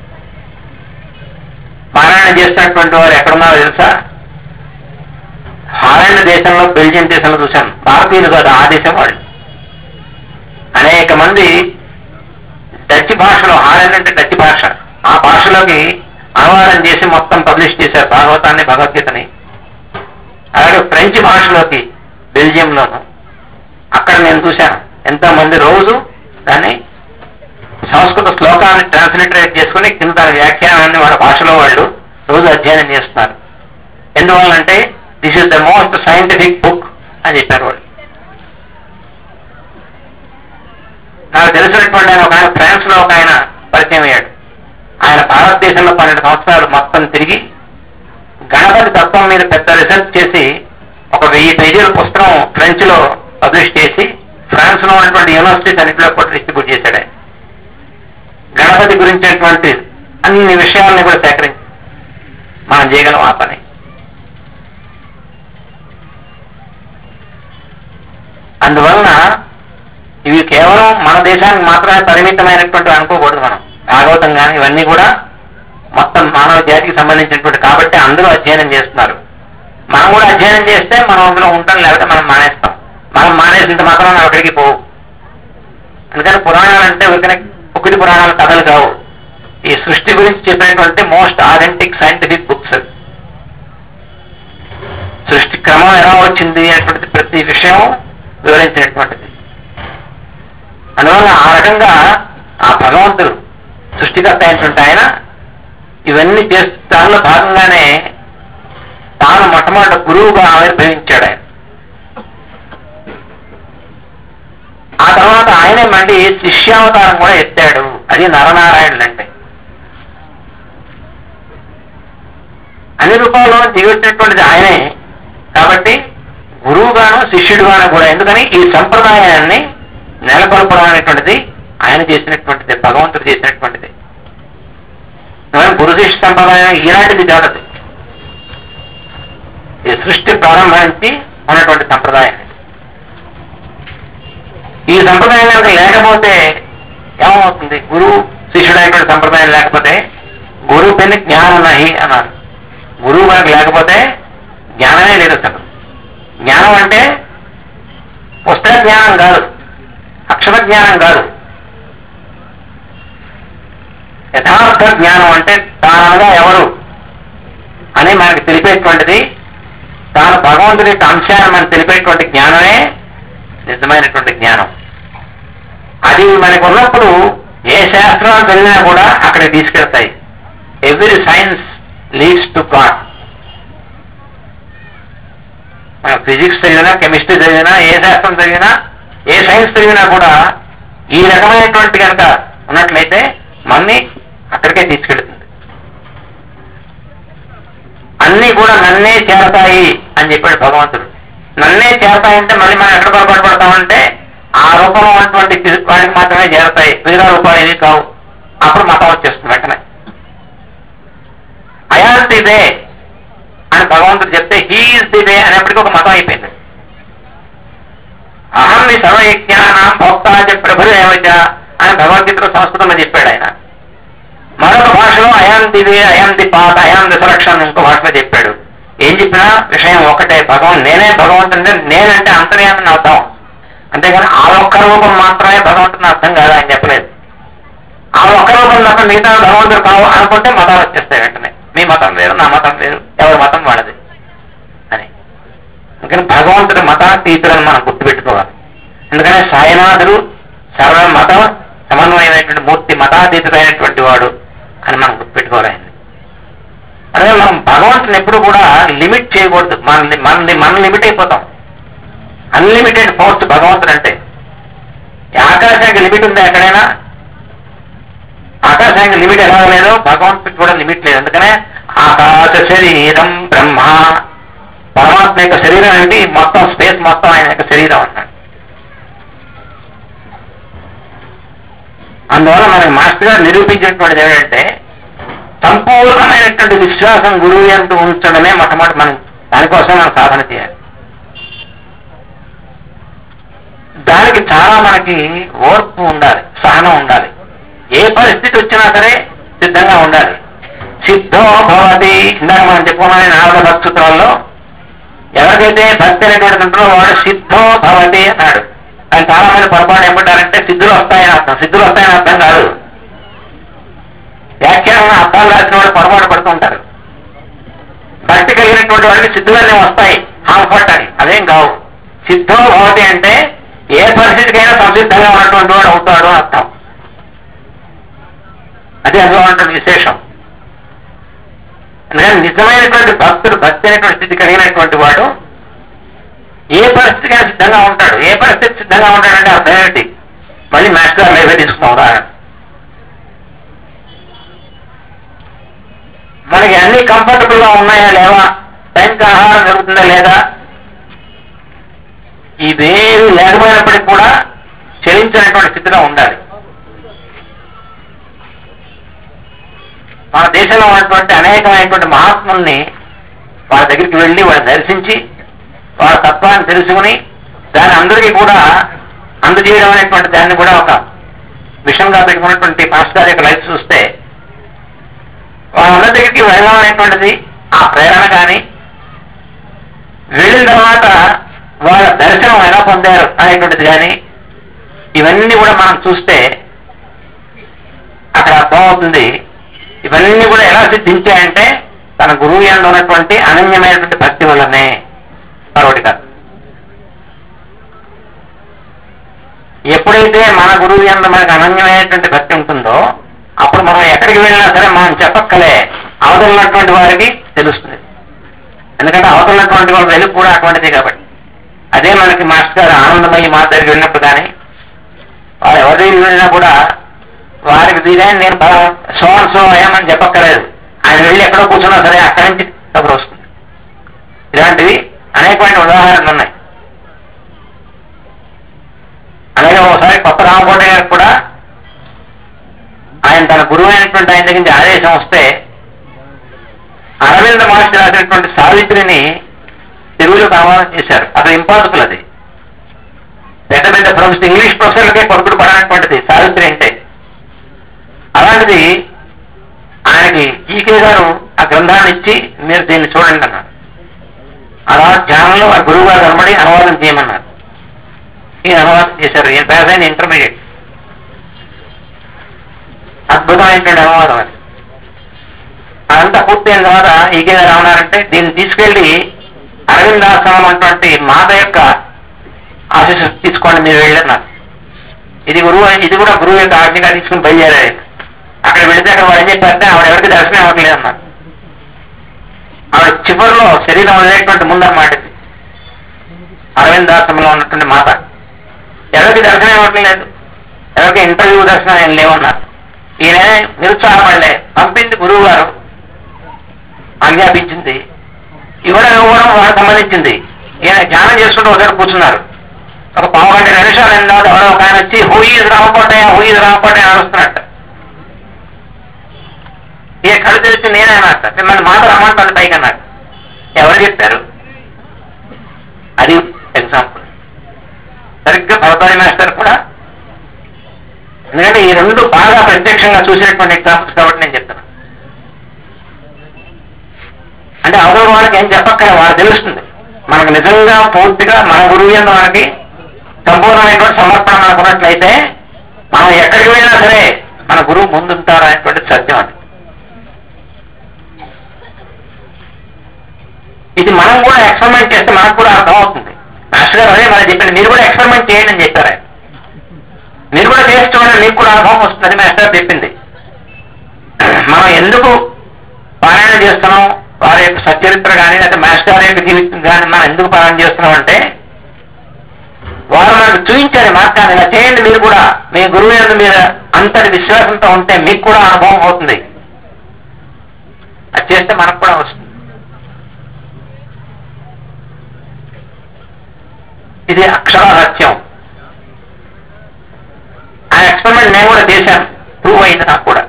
పారాయణ చేసినటువంటి వారు ఎక్కడున్నారో తెలుసా హాలండ్ దేశంలో బెల్జియం దేశంలో చూశాను భారతీయులు కాదు ఆ దేశం వాళ్ళు అనేక మంది డచ్ భాషలో హాలండ్ అంటే డచ్ భాష ఆ భాషలోకి అనువాదం చేసి మొత్తం పబ్లిష్ చేశారు భాగవతాన్ని భగవద్గీతని అలాగే ఫ్రెంచ్ భాషలోకి బెల్జియంలోను అక్కడ నేను చూశాను ఎంతో మంది రోజు దాన్ని సంస్కృత శ్లోకాన్ని ట్రాన్స్లిటరేట్ చేసుకుని కింద దాని వ్యాఖ్యానాన్ని వాళ్ళ భాషలో వాళ్ళు రోజు అధ్యయనం చేస్తున్నారు ఎందువల్లంటే this is the most scientific book అని చెప్పారు వాళ్ళు నాకు తెలిసినటువంటి ఆయన ఒక ఆయన ఫ్రాన్స్ లో ఒక ఆయన పరిచయం అయ్యాడు ఆయన భారతదేశంలో పన్నెండు సంవత్సరాలు మొత్తం తిరిగి గణపతి తత్వం మీద పెద్ద రీసెర్చ్ చేసి ఒక వెయ్యి పేజీల పుస్తకం ఫ్రెంచ్ లో పబ్లిష్ చేసి ఫ్రాన్స్ లో ఉన్నటువంటి యూనివర్సిటీస్ అన్నింటిలో కూడా డిస్ట్రిబ్యూట్ చేశాడు ఆయన గణపతి గురించినటువంటి అన్ని విషయాలని కూడా సేకరించి మనం చేయగలం ఆ పని అందువలన ఇవి కేవలం మన దేశానికి మాత్రమే పరిమితమైనటువంటి అనుకోకూడదు మనం భాగవతం కానీ ఇవన్నీ కూడా మొత్తం మానవ జాతికి సంబంధించినటువంటి కాబట్టి అందరూ అధ్యయనం చేస్తున్నారు మనం కూడా అధ్యయనం చేస్తే మనం అందులో ఉంటాం లేకపోతే మనం మానేస్తాం మనం మానేసినంత మాత్రం అక్కడికి పోవు అందుకని పురాణాలు అంటే ఊరికనే ఒకటి పురాణాల కథలు కావు ఈ సృష్టి గురించి చెప్పినటువంటి మోస్ట్ ఆథెంటిక్ సైంటిఫిక్ బుక్స్ సృష్టి క్రమం ఎలా వచ్చింది అనేటువంటిది ప్రతి విషయం వివరించినటువంటిది అందువల్ల ఆ రకంగా ఆ భగవంతుడు సృష్టికర్త అయినటువంటి ఆయన ఇవన్నీ చేస్తూ దానిలో భాగంగానే తాను మొట్టమొదటి గురువుగా ఆవిర్భవించాడు ఆయన ఆ తర్వాత ఆయనే మళ్ళీ శిష్యావతారం కూడా ఎత్తాడు అది నరనారాయణుడు అంటే అన్ని రూపాల్లో దిగొచ్చినటువంటిది ఆయనే కాబట్టి గురువుగాను శిష్యుడుగాను కూడా ఎందుకని ఈ సంప్రదాయాన్ని నెలకొల్పడం అనేటువంటిది ఆయన చేసినటువంటిది భగవంతుడు చేసినటువంటిది మనం గురు శిష్య సంప్రదాయం ఈనాటిది కాదది ఈ సృష్టి ప్రారంభానికి ఉన్నటువంటి సంప్రదాయం ఈ సంప్రదాయం కనుక లేకపోతే ఏమవుతుంది గురువు శిష్యుడైనటువంటి సంప్రదాయం లేకపోతే గురువు పైన జ్ఞానం నహి అన్నారు గురువు కనుక లేకపోతే జ్ఞానమే లేదు అసలు జ్ఞానం అంటే పుస్తక జ్ఞానం కాదు అక్షర జ్ఞానం కాదు యథార్థ జ్ఞానం అంటే తానగా ఎవరు అని మనకు తెలిపేటువంటిది తాను భగవంతుడి యొక్క అంశాన్ని మనకు తెలిపేటువంటి జ్ఞానమే నిజమైనటువంటి జ్ఞానం అది మనకు ఉన్నప్పుడు ఏ శాస్త్రాలు చదివినా కూడా అక్కడికి తీసుకెళ్తాయి every science leads to God మనం ఫిజిక్స్ చదివినా కెమిస్ట్రీ చదివినా ఏ శాస్త్రం చదివినా ఏ సైన్స్ చదివినా కూడా ఈ రకమైనటువంటి కనుక ఉన్నట్లయితే మన్ని అక్కడికే తీసుకెళ్తుంది అన్నీ కూడా నన్నే చేరతాయి అని చెప్పాడు భగవంతుడు నన్నే చేరతాయంటే మళ్ళీ మనం ఎక్కడ పొరపాటు పడతామంటే ఆ రూపంలో ఉన్నటువంటి తి- వాడికి మాత్రమే చేరతాయి మిగతా రూపాలు ఏవి కావు అప్పుడు మతం వచ్చేస్తుంది వెంటనే అయాంతి దే అని భగవంతుడు చెప్తే హీఈస్ ది దే అనేప్పటికీ ఒక మతం అయిపోయింది అహం ని సర్వయజ్ఞానం భోక్తాచ ప్రభుదేవచ అని భగవద్గీతలో సంస్కృతంలో చెప్పాడు ఆయన మరొక భాషలో అయాం దివే అయాం ది పాత అయాం దిశరక్షణ ఇంకో భాషలో చెప్పాడు ఏం చెప్పినా విషయం ఒకటే భగవాన్ నేనే భగవంతుడే నేనంటే అంతర్యామని అర్థం అంతేగాని ఆ ఒక్క రూపం మాత్రమే భగవంతుని అర్థం కాదు అని చెప్పలేదు ఆ ఒక్క రూపం తప్ప మిగతా భగవంతుడు కావు అనుకుంటే మతాలు వచ్చేస్తాయి వెంటనే మీ మతం వేరు నా మతం వేరు ఎవరి మతం వాళ్ళది అని అందుకని భగవంతుడి మతాతీతులను మనం గుర్తుపెట్టుకోవాలి ఎందుకని సాయినాథుడు సర్వ మతం సమన్వయమైనటువంటి మూర్తి మతాతీతుడైనటువంటి వాడు అని మనం గుర్తుపెట్టుకోవాలి ఆయన్ని. అదే మనం భగవంతుని ఎప్పుడు కూడా లిమిట్ చేయకూడదు మన మన మన లిమిట్ అయిపోతాం అన్లిమిటెడ్ ఫోర్స్ భగవంతుడు అంటే ఈ ఆకాశానికి లిమిట్ ఉందా ఎక్కడైనా ఆకాశానికి లిమిట్ ఎలా లేదో భగవంతుడికి కూడా లిమిట్ లేదు అందుకనే ఆకాశ శరీరం బ్రహ్మ పరమాత్మ యొక్క శరీరం ఏంటి మొత్తం స్పేస్ మొత్తం ఆయన యొక్క శరీరం అన్నాడు అందువల్ల మనకి మాస్టర్ గారు నిరూపించినటువంటిది ఏంటంటే సంపూర్ణమైనటువంటి విశ్వాసం గురువు ఎందు ఉంచడమే మొట్టమొదటి మనం దానికోసం మనం సాధన చేయాలి దానికి చాలా మనకి ఓర్పు ఉండాలి సహనం ఉండాలి ఏ పరిస్థితి వచ్చినా సరే సిద్ధంగా ఉండాలి సిద్ధో భవతి ఇందాక మనం చెప్పుకున్నాం నాలుగో భక్తుత్రాల్లో ఎవరికైతే భక్తి అనేటువంటి ఉంటుందో వాడు సిద్ధో భవతి అన్నాడు ఆయన చాలా మంది పొరపాటు ఏమంటారంటే సిద్ధులు వస్తాయని అర్థం సిద్ధులు వస్తాయని అర్థం కాదు వ్యాఖ్యానం అర్థాలు రాసిన వాళ్ళు పొరపాటు పడుతూ ఉంటారు భక్తి కలిగినటువంటి వాడికి సిద్ధులన్నీ వస్తాయి హాంఫర్ట్ అని అదేం కావు సిద్ధో భవతి అంటే ఏ పరిస్థితికైనా సంసిద్ధంగా ఉన్నటువంటి వాడు అవుతాడు అని అర్థం అది అందులో ఉంటుంది విశేషం ఎందుకంటే నిజమైనటువంటి భక్తుడు భక్తి అనేటువంటి స్థితి కలిగినటువంటి వాడు ఏ పరిస్థితికైనా సిద్ధంగా ఉంటాడు ఏ పరిస్థితి సిద్ధంగా ఉంటాడంటే అర్థం ఏంటి మళ్ళీ మాస్టర్ లైఫ్ తీసుకున్నాం ఉదాహరణ మనకి అన్ని కంఫర్టబుల్ గా ఉన్నాయా లేవా టైంకి ఆహారం జరుగుతుందా లేదా ఇవేవి లేకపోయినప్పటికీ కూడా చెల్లించినటువంటి స్థితిలో ఉండాలి మన దేశంలో ఉన్నటువంటి అనేకమైనటువంటి మహాత్ముల్ని వాళ్ళ దగ్గరికి వెళ్ళి వాళ్ళని దర్శించి వాళ్ళ తత్వాన్ని తెలుసుకుని దాన్ని అందరికీ కూడా అందజేయడం అనేటువంటి దాన్ని కూడా ఒక విషయంగా పెట్టుకున్నటువంటి మాస్టర్ యొక్క లైఫ్ చూస్తే వాళ్ళందరి దగ్గరికి వెళ్ళడం అనేటువంటిది ఆ ప్రేరణ కానీ వెళ్ళిన తర్వాత వాళ్ళ దర్శనం ఎలా పొందారు అనేటువంటిది కానీ ఇవన్నీ కూడా మనం చూస్తే అక్కడ అర్థమవుతుంది ఇవన్నీ కూడా ఎలా సిద్ధించాయంటే తన గురువు ఎందు ఉన్నటువంటి అనన్యమైనటువంటి భక్తి వల్లనే మరొకటి కాదు ఎప్పుడైతే మన గురువు ఎందు మనకు అనన్యమైనటువంటి భక్తి ఉంటుందో అప్పుడు మనం ఎక్కడికి వెళ్ళినా సరే మనం చెప్పక్కలే అవతల ఉన్నటువంటి వారికి తెలుస్తుంది ఎందుకంటే అవతల ఉన్నటువంటి వాళ్ళ వెలుగు కూడా అటువంటిది కాబట్టి అదే మనకి మాస్టర్ గారు ఆనందమయ్యి మా దగ్గరికి వెళ్ళినప్పుడు కానీ వాళ్ళు ఎవరి దగ్గరికి వెళ్ళినా కూడా వారికి దిగాని నేను సో అండ్ సో అయ్యామని చెప్పక్కర్లేదు ఆయన వెళ్ళి ఎక్కడో కూర్చున్నా సరే అక్కడి నుంచి కబురు వస్తుంది ఇలాంటివి అనేకమైన ఉదాహరణలు ఉన్నాయి అలాగే ఒకసారి కొత్త రామకోట గారికి కూడా ఆయన తన గురువు అయినటువంటి ఆయన దగ్గర నుంచి ఆదేశం వస్తే అరవింద మహర్షి రాసినటువంటి సావిత్రిని తెలుగులోకి అనువాదం చేశారు అసలు ఇంపాసిబుల్ అది పెద్ద పెద్ద ప్రొఫెసర్ ఇంగ్లీష్ ప్రొఫెసర్లకే కొడుకుడు పడనటువంటిది సావిత్రి అంటే అలాంటిది ఆయనకి ఈకే గారు ఆ గ్రంథాన్ని ఇచ్చి మీరు దీన్ని చూడండి అన్నారు అలా ధ్యానంలో ఆ గురువు గారు కనబడి అనువాదం చేయమన్నారు ఈయన అనువాదం చేశారు ఈయన పేద ఇంటర్మీడియట్ అద్భుతమైనటువంటి అనువాదం అది అదంతా పూర్తయిన తర్వాత ఈకే గారు ఏమన్నారంటే దీన్ని తీసుకెళ్లి అరవిందాశ్రమం అన్నటువంటి మాత యొక్క ఆశీస్సు తీసుకోండి మీరు వెళ్ళన్నారు ఇది గురువు ఇది కూడా గురువు యొక్క ఆజ్ఞగా తీసుకుని బయలుదేరారు అక్కడ వెళితే అక్కడ వాళ్ళు ఏం చెప్పారంటే ఆవిడ ఎవరికి దర్శనం ఇవ్వట్లేదు అన్నారు ఆవిడ చివరిలో శరీరం వదిలేటువంటి ముందన్నమాట ఇది అరవిందాశ్రమంలో ఉన్నటువంటి మాత ఎవరికి దర్శనం ఇవ్వట్లేదు ఎవరికి ఇంటర్వ్యూ దర్శనం ఏం లేవన్నారు ఈయన నిరుత్సాహపడలే పంపింది గురువు గారు ఆజ్ఞాపించింది ఇవ్వడం ఇవ్వడం వాళ్ళకి సంబంధించింది ఈయన ధ్యానం చేసుకుంటూ ఒకసారి కూర్చున్నారు ఒక పావు గంట నిమిషాలు అయిన తర్వాత ఎవరో ఒక ఆయన వచ్చి హూఈజ్ రామకోటయ్య హూఈజ్ రామకోటయ్య అరుస్తున్నట్ట ఇక కళ్ళు తెరిచి నేనే అన్నట్ట మిమ్మల్ని మాట రమ్మంటాను పైకి అన్నాడు ఎవరు చెప్పారు అది ఎగ్జాంపుల్ సరిగ్గా భరతారి మాస్టర్ కూడా ఎందుకంటే ఈ రెండు బాగా ప్రత్యక్షంగా చూసినటువంటి ఎగ్జాంపుల్స్ కాబట్టి నేను చెప్తాను అంటే అవతల వాళ్ళకి ఏం చెప్పక్కలే వాళ్ళకి తెలుస్తుంది మనకు నిజంగా పూర్తిగా మన గురువు ఎందు మనకి సంపూర్ణమైనటువంటి సమర్పణ మనకు ఉన్నట్లయితే మనం ఎక్కడికి వెళ్ళినా సరే మన గురువు ముందుంటారు అనేటువంటి సత్యం అది ఇది మనం కూడా ఎక్స్పెరిమెంట్ చేస్తే మనకు కూడా అర్థమవుతుంది మాస్టర్ గారు అదే మనం చెప్పింది మీరు కూడా ఎక్స్పెరిమెంట్ చేయండి అని చెప్పారు ఆయన మీరు కూడా చేసి చూడండి మీకు కూడా అనుభవం వస్తుంది మాస్టర్ గారు చెప్పింది మనం ఎందుకు పారాయణ చేస్తున్నాం వారి యొక్క సచరిత్ర కానీ లేకపోతే మాస్టర్ గారి యొక్క జీవితం కానీ మనం ఎందుకు పారాయణ చేస్తున్నాం అంటే వారు మనకు చూపించారు మార్గాన్ని ఇలా చేయండి మీరు కూడా మీ గురువు యొక్క మీద అంతటి విశ్వాసంతో ఉంటే మీకు కూడా అనుభవం అవుతుంది అది చేస్తే మనకు కూడా వస్తుంది ఇది అక్షర సత్యం ఆ ఎక్స్పెరిమెంట్ నేను కూడా చేశాను ప్రూవ్ అయింది నాకు కూడా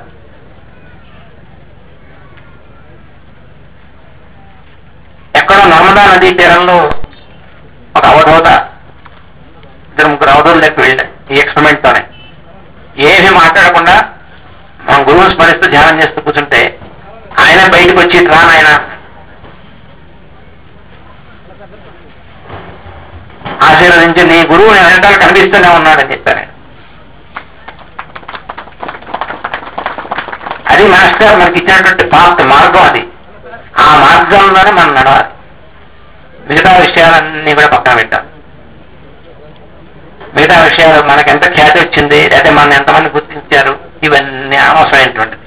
ఎక్కడో నర్మదా నదీ తీరంలో ఒక అవధూత ఇద్దరు ముగ్గురు అవధుల దగ్గర వెళ్ళా ఈ ఎక్స్పెరిమెంట్ తోనే ఏమీ మాట్లాడకుండా మనం గురువుని స్మరిస్తూ ధ్యానం చేస్తూ కూర్చుంటే ఆయన బయటకు వచ్చి రా నాయన ఆశీర్వదించి నీ గురువు నీ వెనకాల కనిపిస్తూనే ఉన్నాడని చెప్పారు ఆయన. అది మాస్టర్ మనకి ఇచ్చినటువంటి పాత మార్గం అది ఆ మార్గంలోనే మనం నడవాలి మిగతా విషయాలన్నీ కూడా పక్కన పెట్టాలి మిగతా విషయాలు మనకి ఎంత ఖ్యాతి వచ్చింది లేదా మనం ఎంతమంది గుర్తించారు ఇవన్నీ అనవసరమైనటువంటిది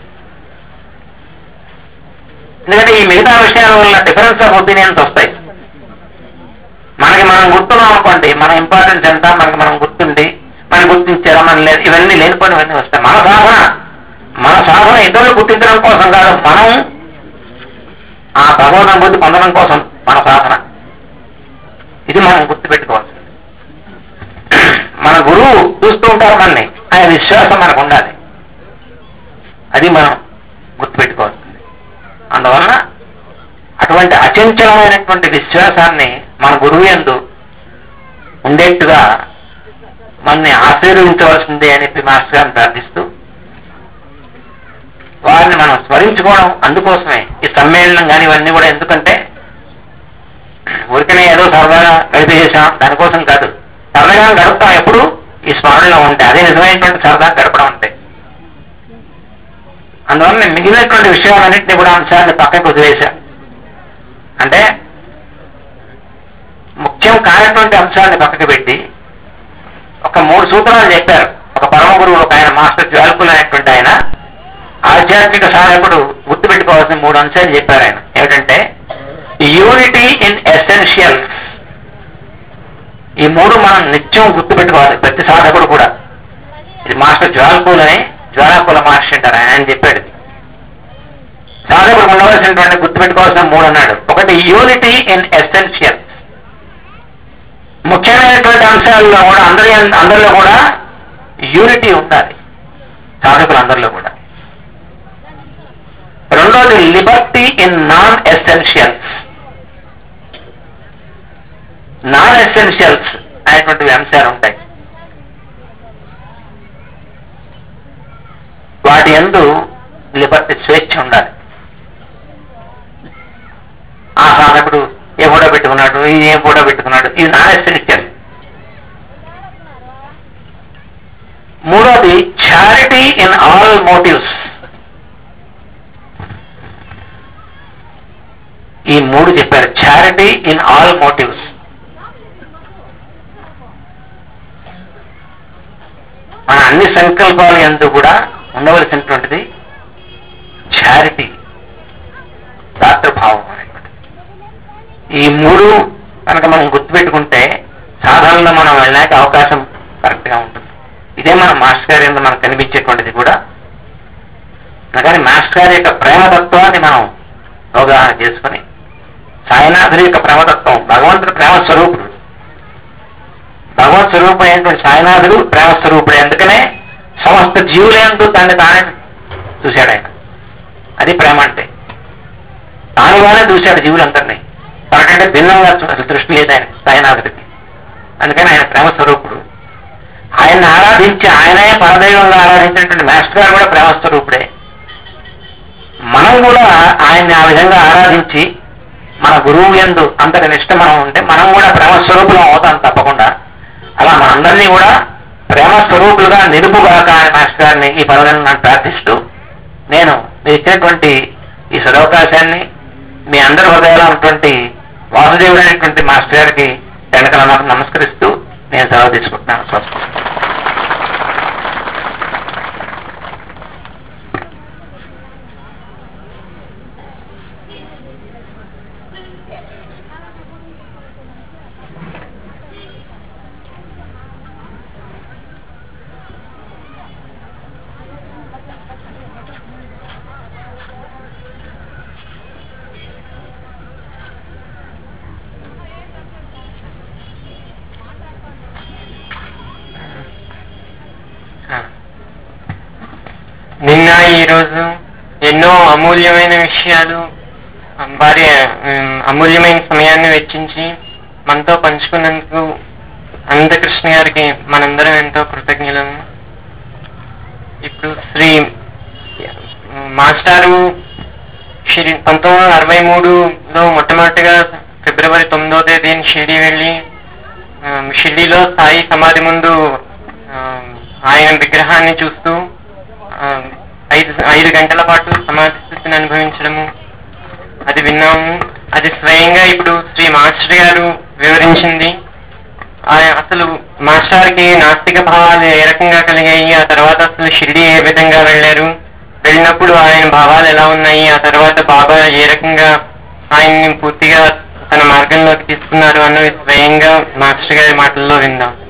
ఎందుకంటే ఈ మిగతా విషయాల వల్ల డిఫరెన్స్ ఆఫ్ ఒపీనియన్స్ వస్తాయి మనకి మనం గుర్తున్నాం అనుకోండి మన ఇంపార్టెన్స్ ఎంత మనకి మనం గుర్తుండి మనం గుర్తించారా మనం లేదు ఇవన్నీ లేనిపోయినవన్నీ వస్తాయి మన సాధన మన సాధన ఇతరులు గుర్తించడం కోసం కాదు మనం ఆ భగవద్ అనుభూతి పొందడం కోసం మన సాధన ఇది మనం గుర్తుపెట్టుకోవాలి మన గురువు చూస్తూ ఉంటారు మనని ఆయన విశ్వాసం మనకు ఉండాలి అది మనం గుర్తుపెట్టుకోవాల్సింది అందువలన అటువంటి అచంచలమైనటువంటి విశ్వాసాన్ని మన గురువు ఎందు ఉండేట్టుగా మనని ఆశీర్వదించవలసిందే అని చెప్పి మాస్టర్ గారిని ప్రార్థిస్తూ వారిని మనం స్మరించుకోవడం అందుకోసమే ఈ సమ్మేళనం కానీ ఇవన్నీ కూడా ఎందుకంటే ఊరికనే ఏదో సరదాగా గడిపేసాం దానికోసం కాదు సరదాగా గడుపుతాం ఎప్పుడు ఈ స్మరణలో ఉంటే అదే నిజమైనటువంటి సరదా గడపడం అంటే అందువల్ల నేను మిగిలినటువంటి విషయాలన్నింటినీ కూడా అంశాన్ని పక్కకు వదిలేశా అంటే ముఖ్యం కానటువంటి అంశాన్ని పక్కకు పెట్టి ఒక మూడు సూత్రాలు చెప్పారు ఒక పరమ గురువు ఒక ఆయన మాస్టర్ జ్వాల్కులు అనేటువంటి ఆయన ఆధ్యాత్మిక సాధకుడు గుర్తుపెట్టుకోవాల్సిన మూడు అంశాలు చెప్పారు ఆయన ఏమిటంటే యూనిటీ ఇన్ ఎసెన్షియల్స్ ఈ మూడు మనం నిత్యం గుర్తుపెట్టుకోవాలి ప్రతి సాధకుడు కూడా ఇది మాస్టర్ జ్వాలకులు అని జ్వాలకుల మాస్టర్ అంటారు ఆయన చెప్పాడు ఇది. సాధకుడు ఉండవలసినటువంటి గుర్తుపెట్టుకోవాల్సిన మూడు అన్నాడు ఒకటి యూనిటీ ఇన్ ఎసెన్షియల్స్ ముఖ్యమైనటువంటి అంశాల్లో కూడా అందరి అందరిలో కూడా యూనిటీ ఉండాలి సాధకులందరిలో కూడా రెండోది liberty in non essentials non essentials అనేటువంటి అంశాలు ఉంటాయి వాటి ఎందు లిబర్టీ స్వేచ్ఛ ఉండాలి ఆ సాధకుడు ఏ ఫోటో పెట్టుకున్నాడు ఇది ఏం ఫోటో పెట్టుకున్నాడు ఇది నాన్ ఎసెన్షియల్ మూడోది చారిటీ ఇన్ ఆల్ మోటివ్స్ ఈ మూడు చెప్పారు చారిటీ ఇన్ ఆల్ మోటివ్స్ మన అన్ని సంకల్పాలు ఎందు కూడా ఉండవలసినటువంటిది చారిటీ దాతృభావం అనేటువంటిది ఈ మూడు కనుక మనం గుర్తుపెట్టుకుంటే సాధారణంగా మనం వెళ్ళడానికి అవకాశం కరెక్ట్ గా ఉంటుంది ఇదే మన మాస్టర్ గారి యందు మనకు కనిపించేటువంటిది కూడా కానీ మాస్టర్ గారి యొక్క ప్రేమతత్వాన్ని మనం అవగాహన చేసుకుని సాయినాథుడి యొక్క ప్రేమతత్వం భగవంతుడు ప్రేమ స్వరూపుడు భగవత్ స్వరూపం అయినటువంటి సాయినాథుడు ప్రేమ స్వరూపుడు అందుకనే సమస్త జీవులందు దాన్ని తానే చూశాడు ఆయన అది ప్రేమ అంటే తానుగానే చూశాడు జీవులందరినీ తనకంటే భిన్నంగా చూ- అసలు దృష్టి లేదు ఆయన సాయినాథుడికి అందుకని ఆయన ప్రేమ స్వరూపుడు ఆయన్ని ఆరాధించి ఆయనే పరదైవంగా ఆరాధించినటువంటి మాస్టర్ గారు కూడా ప్రేమ స్వరూపుడే మనం కూడా ఆయన్ని ఆ విధంగా ఆరాధించి మన గురువు ఎందు అంతటి నిష్ట మనం ఉంటే మనం కూడా ప్రేమ స్వరూపులం అవుతాం తప్పకుండా అలా మనందరినీ కూడా ప్రేమ స్వరూపులుగా నిలుపుగాక అని మాస్టర్ గారిని ఈ పర్వదినం నాకు ప్రార్థిస్తూ నేను మీరు ఇచ్చినటువంటి ఈ సదవకాశాన్ని మీ అందరి హృదయాల్లో ఉన్నటువంటి వాసుదేవుడైనటువంటి మాస్టర్ గారికి వెనకల నమస్కరిస్తూ నేను సెలవు తీసుకుంటున్నాను స్వస్తి నిన్న ఈరోజు ఎన్నో అమూల్యమైన విషయాలు వారి ఉమ్, అమూల్యమైన సమయాన్ని వెచ్చించి మనతో పంచుకున్నందుకు అనంతకృష్ణ గారికి మనందరం ఎంతో కృతజ్ఞులము ఇప్పుడు శ్రీ మాస్టారు శ్రీ పంతొమ్మిది వందల అరవై మూడులో మొట్టమొదటిగా ఫిబ్రవరి తొమ్మిది తేదీని షిరిడి వెళ్ళి ఆ, షిరిడిలో సాయి సమాధి ముందు ఆ, ఆయన విగ్రహాన్ని చూస్తూ ఆ, ఐదు ఐదు గంటల పాటు సమాధి స్థితిని అనుభవించడము అది విన్నాము అది స్వయంగా ఇప్పుడు శ్రీ మాస్టర్ గారు వివరించింది ఆ- అసలు మాస్టర్కి నాస్తిక భావాలు ఏ రకంగా కలిగాయి ఆ తర్వాత అసలు షిరిడి ఏ విధంగా వెళ్ళారు వెళ్ళినప్పుడు ఆయన భావాలు ఎలా ఉన్నాయి ఆ తర్వాత బాబా ఏ రకంగా ఆయన్ని పూర్తిగా తన మార్గంలోకి తీసుకున్నారు అన్నది స్వయంగా మాస్టర్ గారి మాటల్లో విందాం